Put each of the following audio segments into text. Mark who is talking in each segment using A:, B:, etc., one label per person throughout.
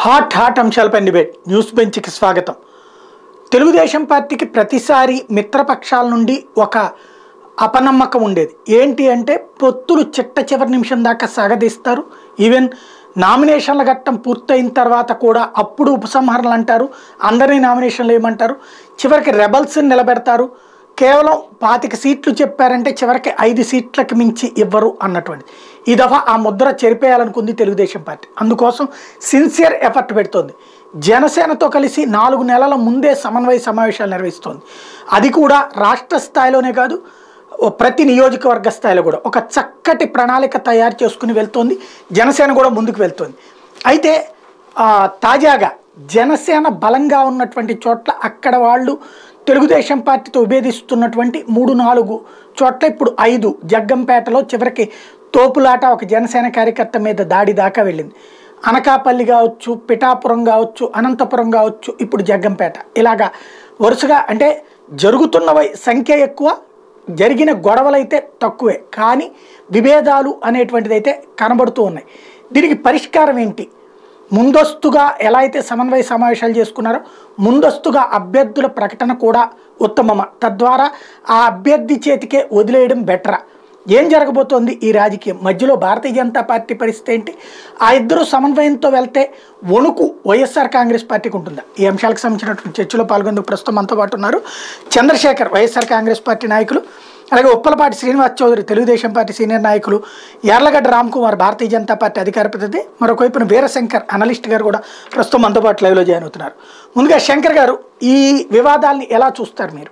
A: Hot hot అంశాలపై debate news బెంచ్కి స్వాగతం తెలుగుదేశం పార్టీకి ప్రతిసారి మిత్రపక్షాల నుండి ఒక అపనమ్మకం ఉండేది ఏంటి అంటే పొత్తులు చిట్ట చివరి నిమిషం దాకా సాగదీస్తారు ఈవెన్ నామినేషన్ల ఘట్టం పూర్తయిన తర్వాత కూడా అప్పుడు ఉపసంహరణలు అంటారు అందరినీ నామినేషన్లు ఏమంటారు చివరికి రెబల్స్ నిలబెడతారు కేవలం పాతిక సీట్లు చెప్పారంటే చివరికి ఐదు సీట్లకు మించి ఇవ్వరు అన్నటువంటి ఈ దఫా ఆ ముద్ర చెరిపేయాలనుకుంది తెలుగుదేశం పార్టీ అందుకోసం సిన్సియర్ ఎఫర్ట్ పెడుతోంది జనసేనతో కలిసి నాలుగు నెలల ముందే సమన్వయ సమావేశాలు నిర్వహిస్తోంది అది కూడా రాష్ట్ర స్థాయిలోనే కాదు ఓ ప్రతి నియోజకవర్గ స్థాయిలో కూడా ఒక చక్కటి ప్రణాళిక తయారు చేసుకుని వెళ్తోంది జనసేన కూడా ముందుకు వెళ్తోంది అయితే ఆ, తాజాగా జనసేన బలంగా ఉన్నటువంటి చోట్ల అక్కడ వాళ్ళు తెలుగుదేశం పార్టీతో విభేదిస్తున్నటువంటి మూడు నాలుగు చోట్ల ఇప్పుడు ఐదు జగ్గంపేటలో చివరికి తోపులాట ఒక జనసేన కార్యకర్త మీద దాడి దాకా వెళ్ళింది అనకాపల్లి కావచ్చు పిఠాపురం కావచ్చు అనంతపురం కావచ్చు ఇప్పుడు జగ్గంపేట ఇలాగా వరుసగా అంటే జరుగుతున్న వై- సంఖ్య ఎక్కువ జరిగిన గొడవలైతే తక్కువే కానీ విభేదాలు అనేటువంటిది అయితే కనబడుతూ ఉన్నాయి దీనికి పరిష్కారం ఏంటి ముందస్తుగా ఎలా అయితే సమన్వయ సమావేశాలు చేసుకున్నారో ముందస్తుగా అభ్యర్థుల ప్రకటన కూడా ఉత్తమమా తద్వారా ఆ అభ్యర్థి చేతికే వదిలేయడం బెటరా ఏం జరగబోతోంది ఈ రాజకీయం మధ్యలో భారతీయ జనతా పార్టీ పరిస్థితి ఏంటి ఆ ఇద్దరు సమన్వయంతో వెళ్తే వణుకు వైఎస్ఆర్ కాంగ్రెస్ పార్టీకి ఉంటుందా ఈ అంశాలకు సంబంధించినటువంటి చర్చలో పాల్గొందుకు ప్రస్తుతం మనతో పాటు ఉన్నారు చంద్రశేఖర్ వైఎస్ఆర్ కాంగ్రెస్ పార్టీ నాయకులు అలాగే ఉప్పలపాటి శ్రీనివాస్ చౌదరి తెలుగుదేశం పార్టీ సీనియర్ నాయకులు యార్లగడ్డ రామ్ కుమార్ భారతీయ జనతా పార్టీ అధికార ప్రతినిధి మరొక వైపున వీరశంకర్ అనలిస్ట్ గారు కూడా ప్రస్తుతం మనతో పాటు లైవ్లో జాయిన్ అవుతున్నారు ముందుగా శంకర్ గారు ఈ వివాదాల్ని ఎలా చూస్తారు మీరు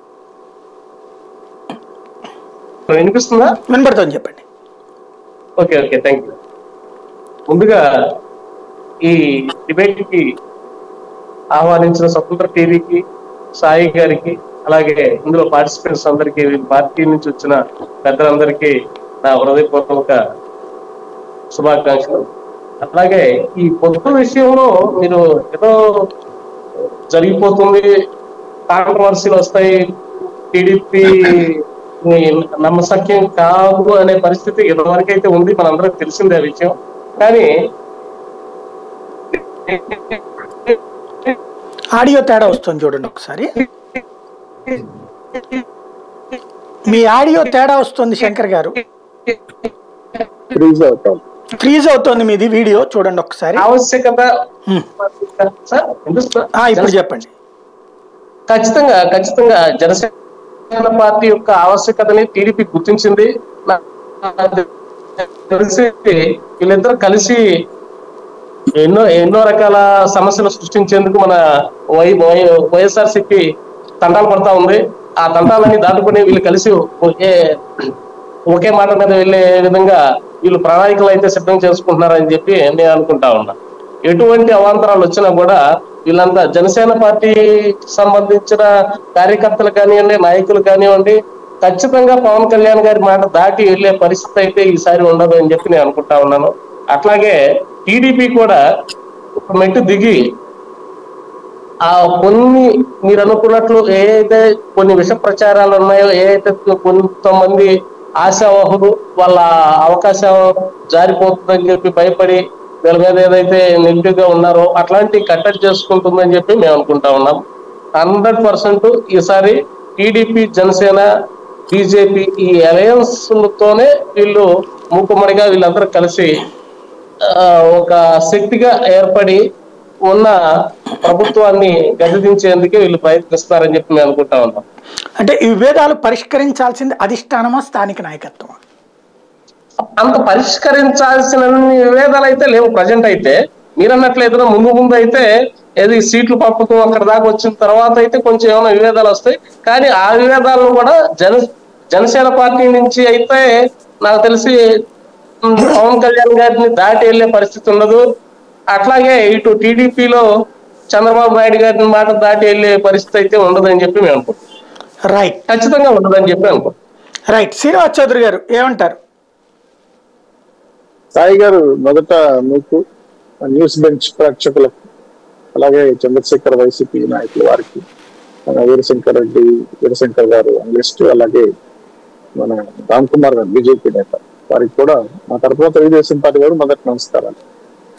B: వినిపిస్తుందా
A: వినపడుతుంది చెప్పండి
B: ఓకే ఓకే థ్యాంక్ యూ ముందుగా ఈ డిబేట్ కి ఆహ్వానించిన స్వతంత్ర టీవీకి సాయి గారికి అలాగే ఇందులో పార్టిసిపెంట్స్ అందరికి పార్టీ నుంచి వచ్చిన పెద్దలందరికీ నా హృదయపూర్వక శుభాకాంక్షలు అలాగే ఈ పొత్తు విషయంలో మీరు ఏదో జరిగిపోతుంది కాంట్రవర్సీలు వస్తాయి టీడీపీ నమ్మసక్యం కాదు అనే పరిస్థితి ఇదివరకు అయితే ఉంది మనందరికి తెలిసిందే ఆ విషయం కానీ
A: ఆడియో తేడా వస్తుంది చూడండి ఒకసారి మీ ఆడియో తేడా వస్తుంది శంకర్ గారు
C: ఫ్రీజ్ అవుతాం
A: ఫ్రీజ్ అవుతుంది మీది వీడియో చూడండి ఒకసారి
B: ఆవశ్యకత
A: హ్మ్.
B: సార్ వినిపిస్తుందా?
A: ఆ, ఇప్పుడు చెప్పండి
B: ఖచ్చితంగా ఖచ్చితంగా జనసేన పార్టీ యొక్క ఆవశ్యకతని టీడీపీ గుర్తించింది నాకు తెలిసి వీళ్ళిద్దరు కలిసి ఎన్నో ఎన్నో రకాల సమస్యలు సృష్టించేందుకు మన వై వైఎస్ఆర్ సిపి తంటాలు పడతా ఉంది ఆ తంటాలన్నీ దాటుకుని వీళ్ళు కలిసి ఒకే ఒకే మాట మీద వెళ్ళే విధంగా వీళ్ళు ప్రణాళికలు అయితే సిద్ధం చేసుకుంటున్నారని చెప్పి నేను అనుకుంటా ఉన్నా ఎటువంటి అవాంతరాలు వచ్చినా కూడా వీళ్ళంతా జనసేన పార్టీకి సంబంధించిన కార్యకర్తలు కానివ్వండి నాయకులు కానివ్వండి ఖచ్చితంగా పవన్ కళ్యాణ్ గారి మాట దాటి వెళ్ళే పరిస్థితి అయితే ఈసారి ఉండదు అని చెప్పి నేను అనుకుంటా ఉన్నాను అట్లాగే టీడీపీ కూడా ఒక మెట్టు దిగి ఆ కొన్ని మీరు అనుకున్నట్లు ఏ అయితే కొన్ని విష ప్రచారాలు ఉన్నాయో ఏ అయితే కొంతమంది ఆశావహులు వాళ్ళ అవకాశం జారిపోతుందని చెప్పి భయపడి వీళ్ళ మీద ఏదైతే నెగిటివ్ గా ఉన్నారో అట్లాంటి కట్టడి చేసుకుంటుందని చెప్పి మేము అనుకుంటా ఉన్నాం హండ్రెడ్ పర్సెంట్ ఈసారి టీడీపీ జనసేన బీజేపీ ఈ అలయన్స్ తోనే వీళ్ళు మూకుమ్మడిగా వీళ్ళందరూ కలిసి ఆ, ఒక శక్తిగా ఏర్పడి ఉన్న ప్రభుత్వాన్ని గదిదించేందుకే వీళ్ళు ప్రయత్నిస్తారని చెప్పి మేము అనుకుంటా ఉన్నాం
A: అంటే ఈ విభేదాలు పరిష్కరించాల్సింది అధిష్టానమా స్థానిక నాయకత్వమా
B: అంత పరిష్కరించాల్సిన విభేదాలు అయితే లేవు ప్రజెంట్ అయితే మీరు అన్నట్లు ఏదైనా ముందు ముందు అయితే ఏది సీట్లు పంపకం అక్కడ దాకా వచ్చిన తర్వాత అయితే కొంచెం ఏమైనా విభేదాలు వస్తాయి కానీ ఆ విభేదాలను కూడా జన జనసేన పార్టీ నుంచి అయితే నాకు తెలిసి ఉమ్, పవన్ కళ్యాణ్ గారిని దాటి వెళ్ళే పరిస్థితి ఉండదు అట్లాగే ఇటు టీడీపీలో చంద్రబాబు నాయుడు గారిని మాట దాటి వెళ్ళే పరిస్థితి అయితే ఉండదని చెప్పి మేము అనుకుంటాం
A: రైట్
B: ఖచ్చితంగా ఉండదని చెప్పి అనుకుంటాం
A: రైట్ శ్రీనివాస్ చౌదరి గారు ఏమంటారు
C: సాయి గారు మొదట మీకు న్యూస్ బెంచ్ ప్రేక్షకులకు అలాగే చంద్రశేఖర్ వైసీపీ నాయకులు వారికి మన వీరశంకర్ రెడ్డి వీరశంకర్ గారు అనలిస్ట్ అలాగే మన రామ్ కుమార్ గారు బీజేపీ నేత వారికి కూడా మా తరఫున తెలుగుదేశం పార్టీ గారు మొదటి నమస్కారాలు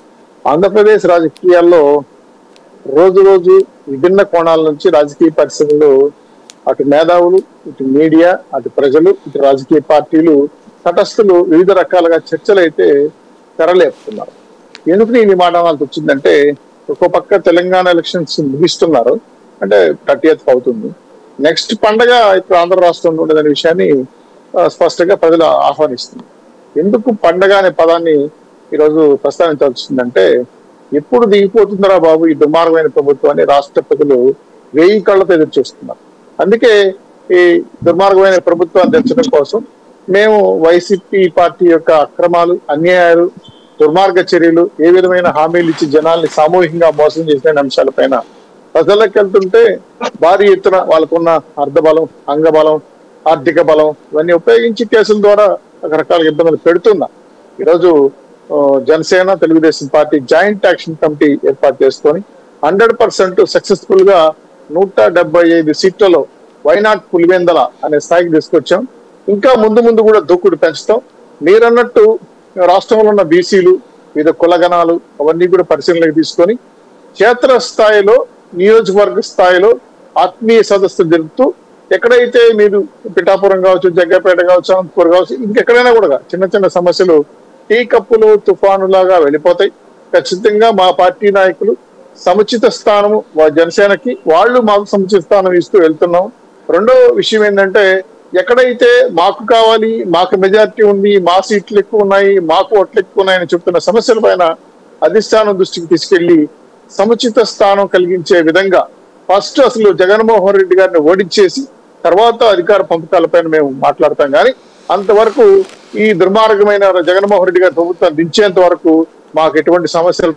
C: ఆంధ్రప్రదేశ్ రాజకీయాల్లో రోజు రోజు విభిన్న కోణాల నుంచి రాజకీయ పరిస్థితులు అటు మేధావులు ఇటు మీడియా అటు ప్రజలు ఇటు రాజకీయ పార్టీలు తటస్థులు వివిధ రకాలుగా చర్చలు అయితే తెరలేపుతున్నారు ఎందుకు నేను ఈ మాట అనాల్సి వచ్చిందంటే ఒక పక్క తెలంగాణ ఎలక్షన్స్ ముగిస్తున్నారు అంటే థర్టీ అవుతుంది నెక్స్ట్ పండగ ఇప్పుడు ఆంధ్ర రాష్ట్రంలో ఉండదనే విషయాన్ని ఆ, స్పష్టంగా ప్రజలు ఆహ్వానిస్తుంది ఎందుకు పండగ అనే పదాన్ని ఈరోజు ప్రస్తావించాల్సి వచ్చిందంటే ఎప్పుడు దిగిపోతుందరా బాబు ఈ దుర్మార్గమైన ప్రభుత్వాన్ని రాష్ట్ర ప్రజలు వేయి కళ్ళతో ఎదురు చూస్తున్నారు అందుకే ఈ దుర్మార్గమైన ప్రభుత్వాన్ని తెచ్చడం కోసం మేము వైసీపీ పార్టీ యొక్క అక్రమాలు అన్యాయాలు దుర్మార్గ చర్యలు ఏ విధమైన హామీలు ఇచ్చి జనాల్ని సామూహికంగా మోసం చేసిన అంశాలపైన ప్రజలకు వెళ్తుంటే భారీ ఎత్తున వాళ్ళకున్న అర్ధబలం అంగబలం ఆర్థిక బలం ఇవన్నీ ఉపయోగించి కేసుల ద్వారా రకరకాల ఇబ్బందులు పెడుతున్నా ఈరోజు ఆ, Jana Sena Telugu Desam party joint action committee ఏర్పాటు చేసుకొని హండ్రెడ్ పర్సెంట్ సక్సెస్ఫుల్ గా నూట డెబ్బై ఐదు సీట్లలో వైనాట్ పులివెందల అనే స్థాయికి తీసుకొచ్చాం ఇంకా ముందు ముందు కూడా దూకుడు పెంచుతాం మీరన్నట్టు రాష్ట్రంలో ఉన్న బీసీలు వివిధ కులగణాలు అవన్నీ కూడా పరిశీలనలోకి తీసుకొని క్షేత్ర స్థాయిలో నియోజకవర్గ స్థాయిలో ఆత్మీయ సదస్సులు జరుపుతూ ఎక్కడైతే మీరు పిఠాపురం కావచ్చు జగ్గపేట కావచ్చు అనంతపురం కావచ్చు ఇంకెక్కడైనా కూడా చిన్న చిన్న సమస్యలు టీ కప్పులు తుఫాను లాగా వెళ్ళిపోతాయి ఖచ్చితంగా మా పార్టీ నాయకులు సముచిత స్థానము వా- జనసేనకి వాళ్ళు మాకు సముచిత స్థానం ఇస్తూ వెళ్తున్నాం రెండో విషయం ఏంటంటే ఎక్కడైతే మాకు కావాలి మాకు మెజారిటీ ఉంది మా సీట్లు ఎక్కువ ఉన్నాయి మాకు ఓట్లు ఎక్కువ ఉన్నాయని చెప్తున్న సమస్యల పైన అధిష్టానం దృష్టికి తీసుకెళ్లి సముచిత స్థానం కలిగించే విధంగా ఫస్ట్ అసలు జగన్మోహన్ రెడ్డి గారిని ఓడించేసి తర్వాత అధికార పంపకాలపైన మేము మాట్లాడతాం కానీ అంతవరకు ఈ దుర్మార్గమైన జగన్మోహన్ రెడ్డి గారి ప్రభుత్వాన్ని దించేంత వరకు మాకు ఎటువంటి సమస్యలు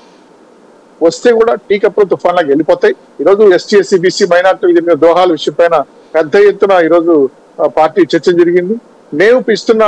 C: వస్తే కూడా టీ కప్పులు తుఫాన్లాగా వెళ్ళిపోతాయి ఈరోజు ఎస్టీ ఎస్సీ బీసీ మైనార్టీ జరిగిన దోహాల విషయం పైన పెద్ద ఎత్తున ఈరోజు ఆ, పార్టీ చర్చ జరిగింది మేము ఇస్తున్న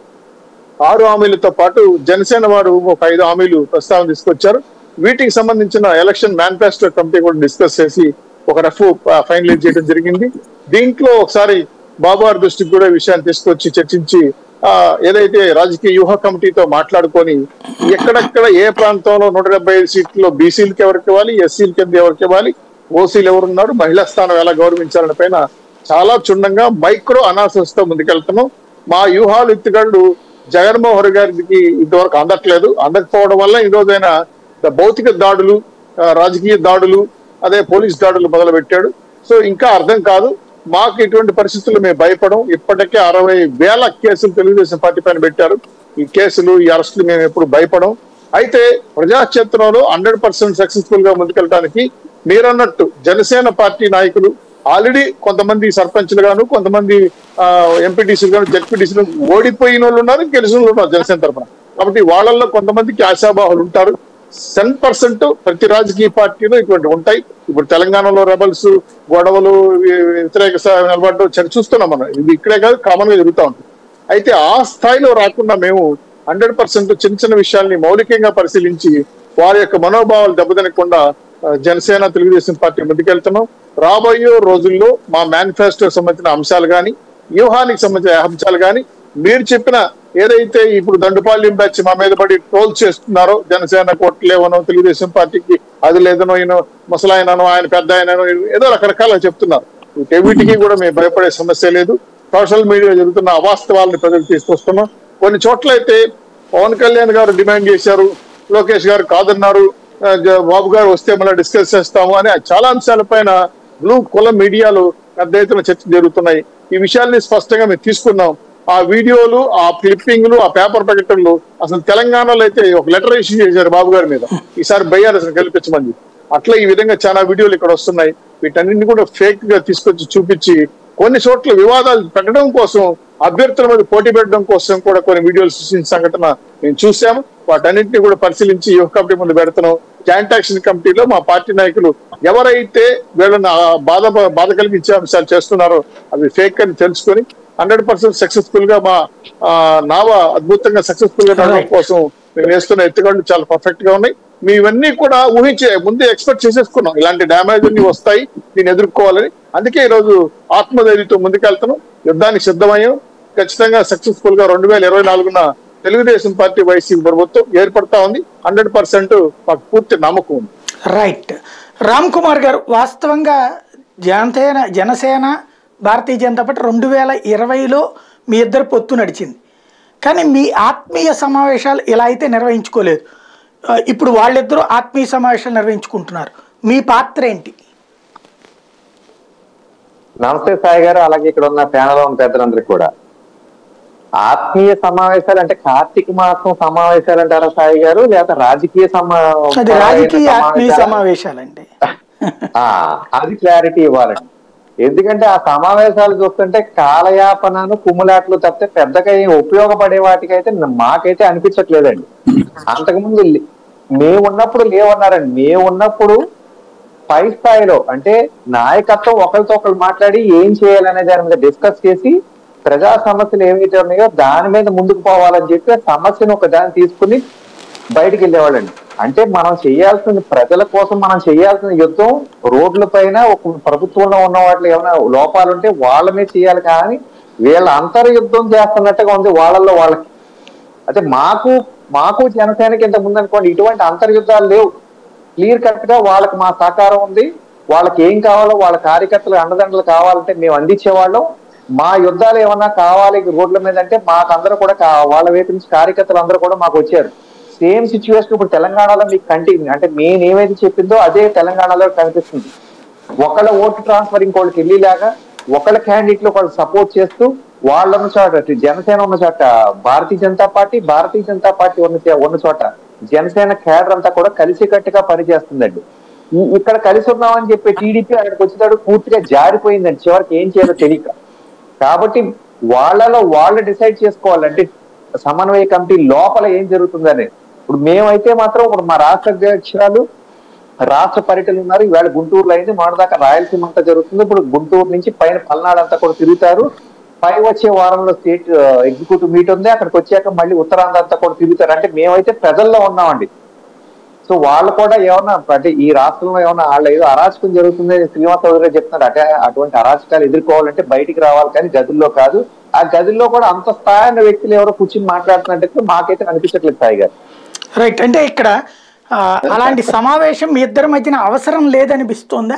C: ఆరు హామీలతో పాటు జనసేన వారు ఒక ఐదు హామీలు ప్రస్తావన తీసుకొచ్చారు వీటికి సంబంధించిన ఎలక్షన్ మేనిఫెస్టో కమిటీ కూడా డిస్కస్ చేసి ఒక రఫ్ ఫైనలైజ్ చేయడం జరిగింది దీంట్లో ఒకసారి బాబు గారి దృష్టికి కూడా ఈ విషయాన్ని తీసుకొచ్చి చర్చించి ఆ ఏదైతే రాజకీయ వ్యూహ కమిటీతో మాట్లాడుకొని ఎక్కడెక్కడ ఏ ప్రాంతంలో నూట డెబ్బై ఐదు సీట్లలో బీసీలకి ఎవరికి ఇవ్వాలి ఎస్సీల కింద ఎవరికి ఇవ్వాలి ఓసీలు ఎవరున్నారు మహిళా స్థానం ఎలా గౌరవించాలనే పైన చాలా క్షుణ్ణంగా మైక్రో అనాలిసిస్ తో ముందుకెళ్తున్నాం మా వ్యూహాలు ఎత్తుగళ్ళు జగన్మోహన్ గారికి ఇంతవరకు అందట్లేదు అందకపోవడం వల్ల ఈ రోజైన భౌతిక దాడులు ఆ, రాజకీయ దాడులు అదే పోలీస్ దాడులు మొదలు పెట్టాడు సో ఇంకా అర్థం కాదు మాకు ఇటువంటి పరిస్థితుల్లో మేము భయపడం ఇప్పటికే అరవై వేల కేసులు తెలుగుదేశం పార్టీ పైన పెట్టారు ఈ కేసులు ఈ అరెస్టులు మేము ఎప్పుడు భయపడం అయితే ప్రజాక్షేత్రంలో హండ్రెడ్ పర్సెంట్ సక్సెస్ఫుల్ గా ముందుకెళ్ళడానికి మీరన్నట్టు జనసేన పార్టీ నాయకులు ఆల్రెడీ కొంతమంది సర్పంచ్లు గాను కొంతమంది ఎంపీటీసీలు గాను జడ్పీటీసీలు ఓడిపోయిన వాళ్ళు ఉన్నారు గెలిచిన వాళ్ళు ఉన్నారు జనసేన తరఫున కాబట్టి వాళ్ళల్లో కొంతమందికి ఆశాబాహులు ఉంటారు సెవెన్ పర్సెంట్ ప్రతి రాజకీయ పార్టీలో ఇటువంటి ఉంటాయి ఇప్పుడు తెలంగాణలో రెబల్స్ గొడవలు వి- వ్యతిరేక స- నిలబడడం చరి చూస్తున్నాం మనం ఇది ఇక్కడే కాదు కామన్ గా జరుగుతూ ఉంటుంది అయితే ఆ స్థాయిలో రాకుండా మేము హండ్రెడ్ పర్సెంట్ చిన్న చిన్న విషయాల్ని మౌలికంగా పరిశీలించి వారి యొక్క మనోభావాలు దెబ్బతినకుండా ఆ, జనసేన తెలుగుదేశం పార్టీ ముందుకెళ్తున్నాం రాబోయే రోజుల్లో మా మేనిఫెస్టో సంబంధించిన అంశాలు కానీ వ్యూహానికి సంబంధించిన అంశాలు కానీ మీరు చెప్పిన ఏదైతే ఇప్పుడు దండుపాల్యం బ్యాచ్ మా మీద పడి ట్రోల్ చేస్తున్నారో జనసేన కోట్లేవనో తెలుగుదేశం పార్టీకి అది లేదనో ఈయన ముసలాయననో ఆయన పెద్ద ఆయననో ఏదో రకరకాల చెప్తున్నారు వీటికి కూడా మేము భయపడే సమస్య లేదు సోషల్ మీడియా జరుగుతున్న అవాస్తవాలను ప్రజలకు తీసుకొస్తున్నాం కొన్ని చోట్ల అయితే పవన్ కళ్యాణ్ గారు డిమాండ్ చేశారు లోకేష్ గారు కాదన్నారు ఆ, జ- బాబు గారు వస్తే మళ్ళీ డిస్కస్ చేస్తాము అని చాలా అంశాలపైన బ్లూ కుల మీడియాలు పెద్ద ఎత్తున చర్చ జరుగుతున్నాయి ఈ విషయాల్ని స్పష్టంగా మేము తీసుకున్నాం ఆ వీడియోలు ఆ క్లిప్పింగ్లు ఆ పేపర్ ప్రకటనలు అసలు తెలంగాణలో అయితే ఒక లెటర్ ఇష్యూ చేశారు బాబు గారి మీద ఈసారి బయ్యారు అసలు కల్పించమని అట్లా ఈ విధంగా చాలా వీడియోలు ఇక్కడ వస్తున్నాయి వీటన్నింటిని కూడా ఫేక్ గా తీసుకొచ్చి చూపించి కొన్ని చోట్ల వివాదాలు పెట్టడం కోసం అభ్యర్థుల మీద పోటీ పెట్టడం కోసం కూడా కొన్ని వీడియోలు సృష్టించిన సంఘటన మేము చూసాము వాటన్నింటినీ కూడా పరిశీలించి యువ కమిటీ ముందు పెడుతున్నాం జాయింట్ యాక్షన్ కమిటీలో మా పార్టీ నాయకులు ఎవరైతే వీళ్ళని ఆ బాధ బాధ కలిగించే అంశాలు చేస్తున్నారో అవి ఫేక్ అని తెలుసుకొని హండ్రెడ్ పర్సెంట్ సక్సెస్ఫుల్ గా మా ఆ, నావ అద్భుతంగా సక్సెస్ఫుల్ గా నడవడం కోసం మేము వేస్తున్న ఎత్తుగడలు చాలా పర్ఫెక్ట్ గా ఉన్నాయి మీ ఇవన్నీ కూడా ఊహించే ముందే ఎక్స్పెక్ట్ చేసేసుకున్నాం ఇలాంటి డ్యామేజ్ అన్ని వస్తాయి దీన్ని ఎదుర్కోవాలని అందుకే ఈ రోజు ఆత్మధైర్యంతో ముందుకెళ్తున్నాం యుద్ధానికి సిద్ధమయ్యాం ఖచ్చితంగా సక్సెస్ఫుల్ గా రెండు వేల ఇరవై నాలుగున తెలుగుదేశం పార్టీ వైసీపీ ప్రభుత్వం ఏర్పడతా ఉంది హండ్రెడ్ పర్సెంట్ మాకు పూర్తి నమ్మకం ఉంది
A: రైట్ రామ్ కుమార్ గారు వాస్తవంగా జనసేన జనసేన భారతీయ జనతా పార్టీ రెండు వేల ఇరవైలో మీ ఇద్దరు పొత్తు నడిచింది కానీ మీ ఆత్మీయ సమావేశాలు ఇలా అయితే నిర్వహించుకోలేదు ఆ, ఇప్పుడు వాళ్ళిద్దరూ ఆత్మీయ సమావేశాలు నిర్వహించుకుంటున్నారు మీ పాత్ర ఏంటి
D: నమస్తే సాయి గారు అలాగే ఇక్కడ ఉన్న ప్యానల్ ఉన్న పెద్దలందరికీ కూడా ఆత్మీయ సమావేశాలు అంటే కార్తీక మాసం సమావేశాలు అంటారా సాయి గారు లేదా రాజకీయ సమా
A: అది రాజకీయ ఆత్మీయ
D: సమావేశాలా?
A: సమావేశాలండి
D: ఆ, అది క్లారిటీ ఇవ్వాలండి ఎందుకంటే ఆ సమావేశాలు చూస్తుంటే కాలయాపనను కుమ్ములాట్లు తప్పితే పెద్దగా ఏం ఉపయోగపడే వాటికైతే మాకైతే అనిపించట్లేదండి అంతకుముందు లే- మేము ఉన్నప్పుడు లేవన్నారండి మేము ఉన్నప్పుడు పై స్థాయిలో అంటే నాయకత్వం ఒకరితో ఒకరు మాట్లాడి ఏం చేయాలనే దాని మీద డిస్కస్ చేసి ప్రజా సమస్యలు ఏవైతే ఉన్నాయో దాని మీద ముందుకు పోవాలని చెప్పి ఆ సమస్యను ఒక దాన్ని తీసుకుని బయటికి వెళ్ళేవాళ్ళండి అంటే మనం చేయాల్సిన ప్రజల కోసం మనం చేయాల్సిన యుద్ధం రోడ్ల పైన ఒక ప్రభుత్వంలో ఉన్న వాటిలో ఏమైనా లోపాలు ఉంటే వాళ్ళ మీద చేయాలి కానీ వీళ్ళ అంతర్ యుద్ధం చేస్తున్నట్టుగా ఉంది వాళ్ళల్లో వాళ్ళకి అంటే మాకు మాకు జనసేనకి ఇంత ముందు అనుకోండి ఇటువంటి అంతర్యుద్ధాలు లేవు క్లియర్ కట్ గా వాళ్ళకి మా సహకారం ఉంది వాళ్ళకి ఏం కావాలో వాళ్ళ కార్యకర్తలు అండదండలు కావాలంటే మేము అందించేవాళ్ళం మా యుద్ధాలు ఏమన్నా కావాలి రోడ్ల మీద అంటే మాకు అందరూ కూడా కా- వాళ్ళ వైపు నుంచి కార్యకర్తలు అందరూ కూడా మాకు వచ్చారు సేమ్ సిచ్యువేషన్ ఇప్పుడు తెలంగాణలో మీకు కంటిన్యూ అంటే నేను ఏమైతే చెప్పిందో అదే తెలంగాణలో కనిపిస్తుంది ఒకళ్ళ ఓటు ట్రాన్స్ఫర్ ఇంకోళ్ళకి వెళ్ళేలాగా ఒకళ్ళ క్యాండిడేట్ లో ఒకళ్ళు సపోర్ట్ చేస్తూ వాళ్ళు ఉన్న చోట అటు జనసేన ఉన్న చోట భారతీయ జనతా పార్టీ భారతీయ జనతా పార్టీ ఉన్న చే- ఉన్న చోట జనసేన కేడర్ అంతా కూడా కలిసికట్టుగా పనిచేస్తుందండి ఈ- ఇక్కడ కలిసి ఉన్నామని చెప్పి టీడీపీ అక్కడికి వచ్చేటప్పుడు పూర్తిగా జారిపోయిందండి చివరికి ఏం చేయాలో తెలియక కాబట్టి వాళ్ళలో వాళ్ళు డిసైడ్ చేసుకోవాలంటే సమన్వయ కమిటీ లోపల ఏం జరుగుతుందని ఇప్పుడు మేమైతే మాత్రం ఇప్పుడు మా రాష్ట్ర అధ్యక్షురాలు రాష్ట్ర పర్యటనలు ఉన్నారు ఈవేళ గుంటూరులో అయింది మొన్నదాకా రాయలసీమ అంతా జరుగుతుంది ఇప్పుడు గుంటూరు నుంచి పైన పల్నాడు అంతా కూడా తిరుగుతారు పై వచ్చే వారంలో స్టేట్ ఎగ్జిక్యూటివ్ మీట్ ఉంది అక్కడికి వచ్చాక మళ్ళీ ఉత్తరాంధ్ర అంతా కూడా తిరుగుతారు అంటే మేమైతే ప్రజల్లో ఉన్నామండి సో వాళ్ళు కూడా ఏమన్నా అంటే ఈ రాష్ట్రంలో ఏమన్నా వాళ్ళ ఏదో అరాచకం జరుగుతుంది శ్రీనివాస చౌదరి చెప్తున్నారు అంటే అటువంటి అరాచకాలు ఎదుర్కోవాలంటే బయటికి రావాలి కానీ గదుల్లో కాదు ఆ గదుల్లో కూడా అంత స్థాయి ఉన్న వ్యక్తులు ఎవరో కూర్చుని మాట్లాడుతున్నట్టు మాకైతే అనిపించట్లేదు సాయి గారు
A: రైట్ అంటే ఇక్కడ ఆ, అలాంటి సమావేశం మీ ఇద్దరి మధ్యన అవసరం లేదనిపిస్తోందా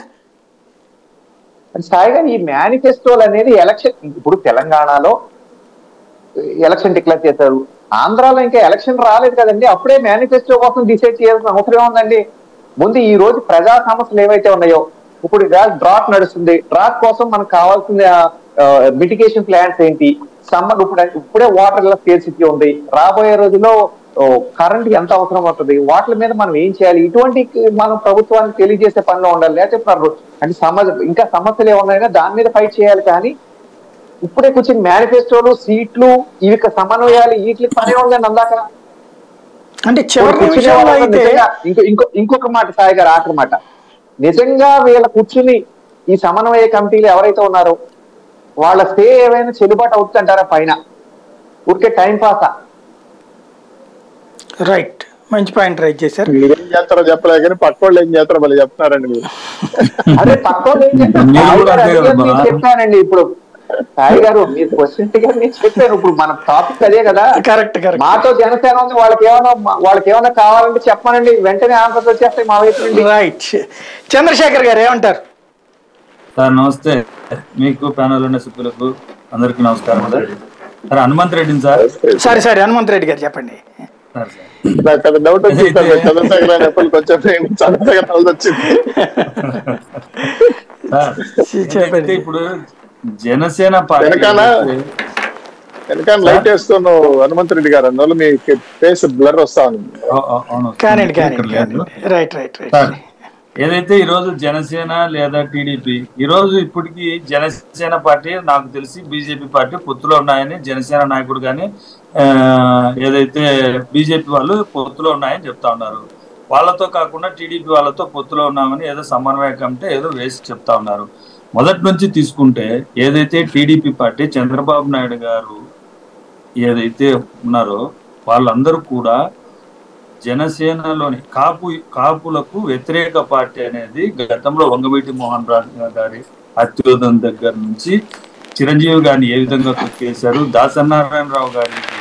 D: అంటే సాయి గారు ఈ మేనిఫెస్టోలు అనేది ఎలక్షన్ ఇప్పుడు తెలంగాణలో ఎలక్షన్ డిక్లేర్ చేశారు ఆంధ్రాలో ఇంకా ఎలక్షన్ రాలేదు కదండి అప్పుడే మేనిఫెస్టో కోసం డిసైడ్ చేయాల్సిన అవసరం ఉందండి ముందు ఈ రోజు ప్రజా సమస్యలు ఏవైతే ఉన్నాయో ఇప్పుడు డ్రాట్ నడుస్తుంది డ్రాట్ కోసం మనకు కావాల్సిన మిటిగేషన్ ప్లాన్స్ ఏంటి సమ్మర్ ఇప్పుడు ఇప్పుడే వాటర్ స్కేర్సిటీ ఉంది రాబోయే రోజుల్లో కరెంట్ ఎంత అవసరం అవుతుంది వాటి మీద మనం ఏం చేయాలి ఇటువంటి మనం ప్రభుత్వానికి తెలియజేసే పనిలో ఉండాలి లేకపోతే ప్ర- అంటే సమస్య ఇంకా సమస్యలు ఏమన్నాయినా దాని మీద ఫైట్ చేయాలి కానీ ఇప్పుడే కూర్చొని మేనిఫెస్టోలు సీట్లు ఇవి సమన్వయాలు వీటికి పనే ఉందండి అందాక
A: అంటే చివరి
D: కూర్చునే
A: నిమిషంలో
D: వాళ్ళందరూ
A: అయితే
D: నిజంగా ఇంకో ఇంకో ఇంకొక మాట సాయి గారు ఆఖరి మాట నిజంగా వీళ్ళ కూర్చుని ఈ సమన్వయ కమిటీలు ఎవరైతే ఉన్నారో వాళ్ళ స్టే ఏమైనా చెల్లుబాటు అవుతుందంటారా పైన ఊరికే టైం పాసా
A: రైట్ మంచి పాయింట్ రైట్ చేశారు
C: మీరేం చేస్తారో చెప్పలే కానీ పక్క వాళ్ళు ఏం చేస్తారో మళ్ళీ చెప్తున్నారండి మీరు
D: అదే పక్కన ఏం చేస్తారు?
E: మీరు
D: సాయి
E: కూడా
D: గారు
E: అంతే
D: అడిగారు,
E: కదా
D: నేను
E: బా.
D: చెప్పానండి ఇప్పుడు సాయి గారు మీరు క్వశ్చన్ గా నేను చెప్పాను ఇప్పుడు మన టాపిక్ అదే కదా
A: కరెక్ట్ కరెక్ట్
D: మాతో జనసేన ఉంది వాళ్ళకి ఏమైనా వాళ్ళకి ఏమైనా కావాలంటే చెప్పమనండి వెంటనే ఆన్సర్స్ వచ్చేస్తాయి మా వైపు నుండి
A: రైట్ చంద్రశేఖర్ గారు ఏమంటారు
E: సార్ నమస్తే మీకు ప్యానల్ ఉన్న సభ్యులకు అందరికీ నమస్కారం సార్ సార్ హనుమంత్ రెడ్డిని సార్
A: సరే సరే హనుమంత్ రెడ్డి గారు చెప్పండి
E: సార్ సార్
C: నాకు పెద్ద డౌట్ వచ్చింది సార్ మీరు చంద్రశేఖర్ అని ఎప్పుడు కొంచెం నేను చంద్రశేఖర్ కలిసి వచ్చింది
E: సార్
A: చెప్పండి.
E: ఏదైతే ఇప్పుడు జనసేన పార్టీ
C: వెనకాల వెనకాల లైట్ వేస్తున్న హనుమంత్ రెడ్డి గారు అందువల్ల మీ ఫేస్ బ్లర్ వస్తా ఉంది
E: అవు- అవు- అవును
A: కానివ్వండి
E: ఇక్కడ
A: కానివ్వండి
E: లేదు.
A: కానివ్వండి రైట్ రైట్ రైట్
E: సార్ ఏదైతే ఈ రోజు జనసేన లేదా టీడీపీ ఈ రోజు ఇప్పటికి జనసేన పార్టీ నాకు తెలిసి బీజేపీ పార్టీ పొత్తులో ఉన్నాయని జనసేన నాయకుడు కానీ ఆ, ఏదైతే బీజేపీ వాళ్ళు పొత్తులో ఉన్నాయని చెప్తా ఉన్నారు వాళ్ళతో కాకుండా టీడీపీ వాళ్ళతో పొత్తులో ఉన్నామని ఏదో సమన్వయ కమిటీ ఏదో వేసి చెప్తా ఉన్నారు మొదటి నుంచి తీసుకుంటే ఏదైతే టీడీపీ పార్టీ చంద్రబాబు నాయుడు గారు ఏదైతే ఉన్నారో వాళ్ళందరూ కూడా జనసేనలోని కాపు కాపులకు వ్యతిరేక పార్టీ అనేది గతంలో వంగవీటి మోహన్ రాజు గారి అత్యోదం దగ్గర నుంచి చిరంజీవి గారిని ఏ విధంగా తొక్కేశారు దాసనారాయణరావు గారికి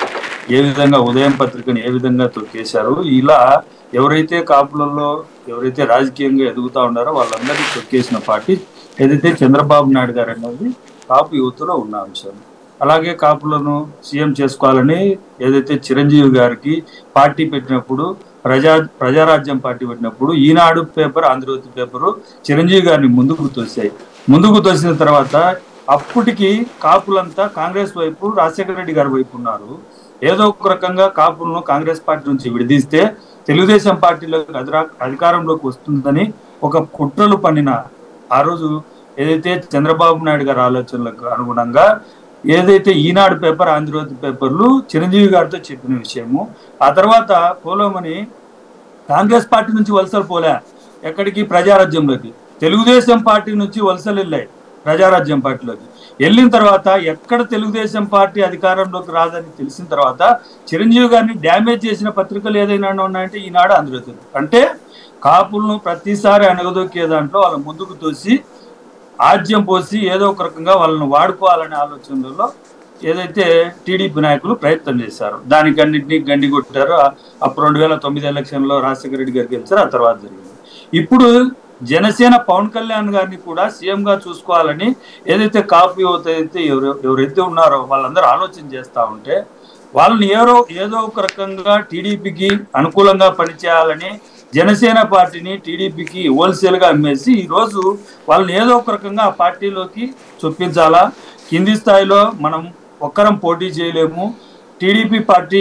E: ఏ విధంగా ఉదయం పత్రికను ఏ విధంగా తొక్కేశారు ఇలా ఎవరైతే కాపులలో ఎవరైతే రాజకీయంగా ఎదుగుతా ఉన్నారో వాళ్ళందరినీ తొక్కేసిన పార్టీ ఏదైతే చంద్రబాబు నాయుడు గారు అన్నది కాపు యువతలో ఉన్న అంశం అలాగే కాపులను సీఎం చేసుకోవాలని ఏదైతే చిరంజీవి గారికి పార్టీ పెట్టినప్పుడు ప్రజా ప్రజారాజ్యం పార్టీ పెట్టినప్పుడు ఈనాడు పేపర్ ఆంధ్రజ్యోతి పేపరు చిరంజీవి గారిని ముందుకు తోసాయి ముందుకు తోసిన తర్వాత అప్పటికి కాపులంతా కాంగ్రెస్ వైపు రాజశేఖర రెడ్డి గారి వైపు ఉన్నారు ఏదో ఒక రకంగా కాపులను కాంగ్రెస్ పార్టీ నుంచి విడదీస్తే తెలుగుదేశం పార్టీలోకి అధిరా- అధికారంలోకి వస్తుందని ఒక కుట్రలు పన్నిన ఆ రోజు ఏదైతే చంద్రబాబు నాయుడు గారి ఆలోచనలకు అనుగుణంగా ఏదైతే ఈనాడు పేపర్ ఆంధ్రజ్యోతి పేపర్లు చిరంజీవి గారితో చెప్పిన విషయము ఆ తర్వాత పోలోమని కాంగ్రెస్ పార్టీ నుంచి వలసలు పోలే ఎక్కడికి ప్రజారాజ్యంలోకి తెలుగుదేశం పార్టీ నుంచి వలసలు వెళ్ళాయి ప్రజారాజ్యం పార్టీలోకి వెళ్ళిన తర్వాత ఎక్కడ తెలుగుదేశం పార్టీ అధికారంలోకి రాదని తెలిసిన తర్వాత చిరంజీవి గారిని డ్యామేజ్ చేసిన పత్రికలు ఏదైనా ఉన్నాయంటే ఈనాడు ఆంధ్రజ్యోతి అంటే కాపులను ప్రతిసారి అనగదొక్కే దాంట్లో వాళ్ళ ముందుకు తోసి ఆజ్యం పోసి ఏదో ఒక రకంగా వాళ్ళని వాడుకోవాలనే ఆలోచనలలో ఏదైతే టీడీపీ నాయకులు ప్రయత్నం చేశారు దానికి అన్నింటినీ గండి కొట్టారు ఆ- అప్పుడు రెండు వేల తొమ్మిది ఎలక్షన్ లో రాజశేఖర రెడ్డి గారికి గెలిచారు ఆ తర్వాత జరిగింది ఇప్పుడు జనసేన పవన్ కళ్యాణ్ గారిని కూడా సీఎం గా చూసుకోవాలని ఏదైతే కాపు యువత అయితే ఎవరు ఎవరైతే ఉన్నారో వాళ్ళందరూ ఆలోచన చేస్తా ఉంటే వాళ్ళని ఏదో ఏదో ఒక రకంగా టీడీపీకి అనుకూలంగా పనిచేయాలని జనసేన పార్టీని టీడీపీకి హోల్సేల్ గా అమ్మేసి ఈ రోజు వాళ్ళని ఏదో ఒక రకంగా ఆ పార్టీలోకి చొప్పించాలా కింది స్థాయిలో మనం ఒక్కరం పోటీ చేయలేము టీడీపీ పార్టీ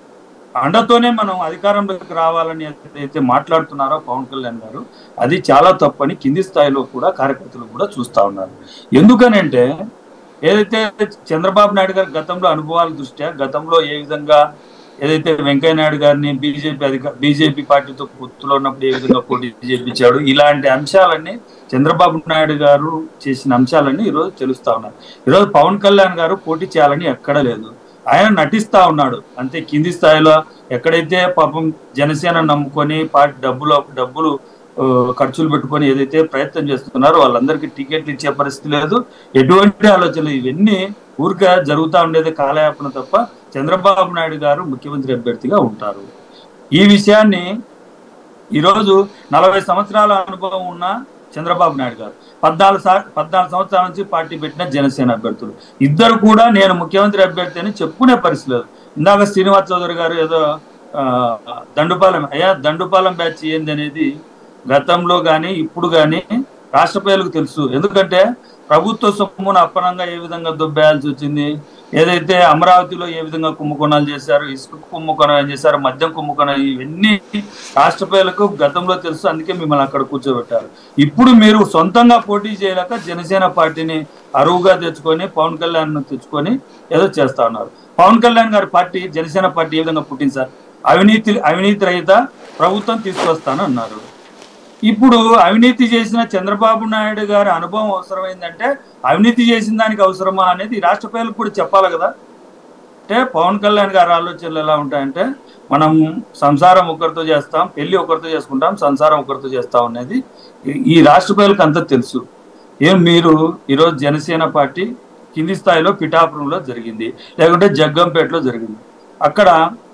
E: అండతోనే మనం అధికారంలోకి రావాలని ఏదైతే మాట్లాడుతున్నారో పవన్ కళ్యాణ్ గారు అది చాలా తప్పని కింది స్థాయిలో కూడా కార్యకర్తలు కూడా చూస్తా ఉన్నారు ఎందుకనంటే ఏదైతే చంద్రబాబు నాయుడు గారి గతంలో అనుభవాల దృష్ట్యా గతంలో ఏ విధంగా ఏదైతే వెంకయ్య నాయుడు గారిని బీజేపీ అధిక బీజేపీ పార్టీతో పొత్తులో ఉన్నప్పుడు ఏ విధంగా పోటీ చేయించాడు ఇలాంటి అంశాలన్నీ చంద్రబాబు నాయుడు గారు చేసిన అంశాలన్నీ ఈరోజు తెలుస్తా ఉన్నాయి ఈరోజు పవన్ కళ్యాణ్ గారు పోటీ చేయాలని ఎక్కడ లేదు ఆయన నటిస్తా ఉన్నాడు అంతే కింది స్థాయిలో ఎక్కడైతే పాపం జనసేన నమ్ముకొని పార్టీ డబ్బులు డబ్బులు ఆ, ఖర్చులు పెట్టుకొని ఏదైతే ప్రయత్నం చేస్తున్నారో వాళ్ళందరికీ టికెట్లు ఇచ్చే పరిస్థితి లేదు ఎటువంటి ఆలోచనలు ఇవన్నీ ఊరికే జరుగుతూ ఉండేది కాలయాపన తప్ప చంద్రబాబు నాయుడు గారు ముఖ్యమంత్రి అభ్యర్థిగా ఉంటారు ఈ విషయాన్ని ఈరోజు నలభై సంవత్సరాల అనుభవం ఉన్న చంద్రబాబు నాయుడు గారు పద్నాలుగు సా పద్నాలుగు సంవత్సరాల నుంచి పార్టీ పెట్టిన జనసేన అభ్యర్థులు ఇద్దరు కూడా నేను ముఖ్యమంత్రి అభ్యర్థి అని చెప్పుకునే పరిస్థితి లేదు ఇందాక శ్రీనివాస్ చౌదరి గారు ఏదో ఆ, దండుపాలెం అయ్యా దండుపాలెం బ్యాచ్ ఏంది అనేది గతంలో కానీ ఇప్పుడు కానీ రాష్ట్ర ప్రజలకు తెలుసు ఎందుకంటే ప్రభుత్వ సొమ్మును అప్పనంగా ఏ విధంగా దొబ్బేయాల్సి వచ్చింది ఏదైతే అమరావతిలో ఏ విధంగా కుంభకోణాలు చేశారు ఇసుక కుంభకోణం ఏం చేశారు మద్యం కుంభకోణం ఇవన్నీ రాష్ట్ర ప్రజలకు గతంలో తెలుసు అందుకే మిమ్మల్ని అక్కడ కూర్చోబెట్టారు ఇప్పుడు మీరు సొంతంగా పోటీ చేయలేక జనసేన పార్టీని అరువుగా తెచ్చుకొని పవన్ కళ్యాణ్ తెచ్చుకొని ఏదో చేస్తా ఉన్నారు పవన్ కళ్యాణ్ గారి పార్టీ జనసేన పార్టీ ఏ విధంగా పుట్టింది సార్ అవినీతి అవినీతి రహిత ప్రభుత్వం తీసుకొస్తాను అన్నారు ఇప్పుడు అవినీతి చేసిన చంద్రబాబు నాయుడు గారి అనుభవం అవసరమైందంటే అవినీతి చేసిన దానికి అవసరమా అనేది ఈ రాష్ట్ర ప్రజలకు కూడా చెప్పాలి కదా అంటే పవన్ కళ్యాణ్ గారి ఆలోచనలు ఎలా ఉంటాయంటే మనం సంసారం ఒకరితో చేస్తాం పెళ్లి ఒకరితో చేసుకుంటాం సంసారం ఒకరితో చేస్తాం అనేది ఈ- ఈ రాష్ట్ర ప్రజలకు అంతా తెలుసు ఏం మీరు ఈరోజు జనసేన పార్టీ కింది స్థాయిలో పిఠాపురంలో జరిగింది లేకుంటే జగ్గంపేటలో జరిగింది అక్కడ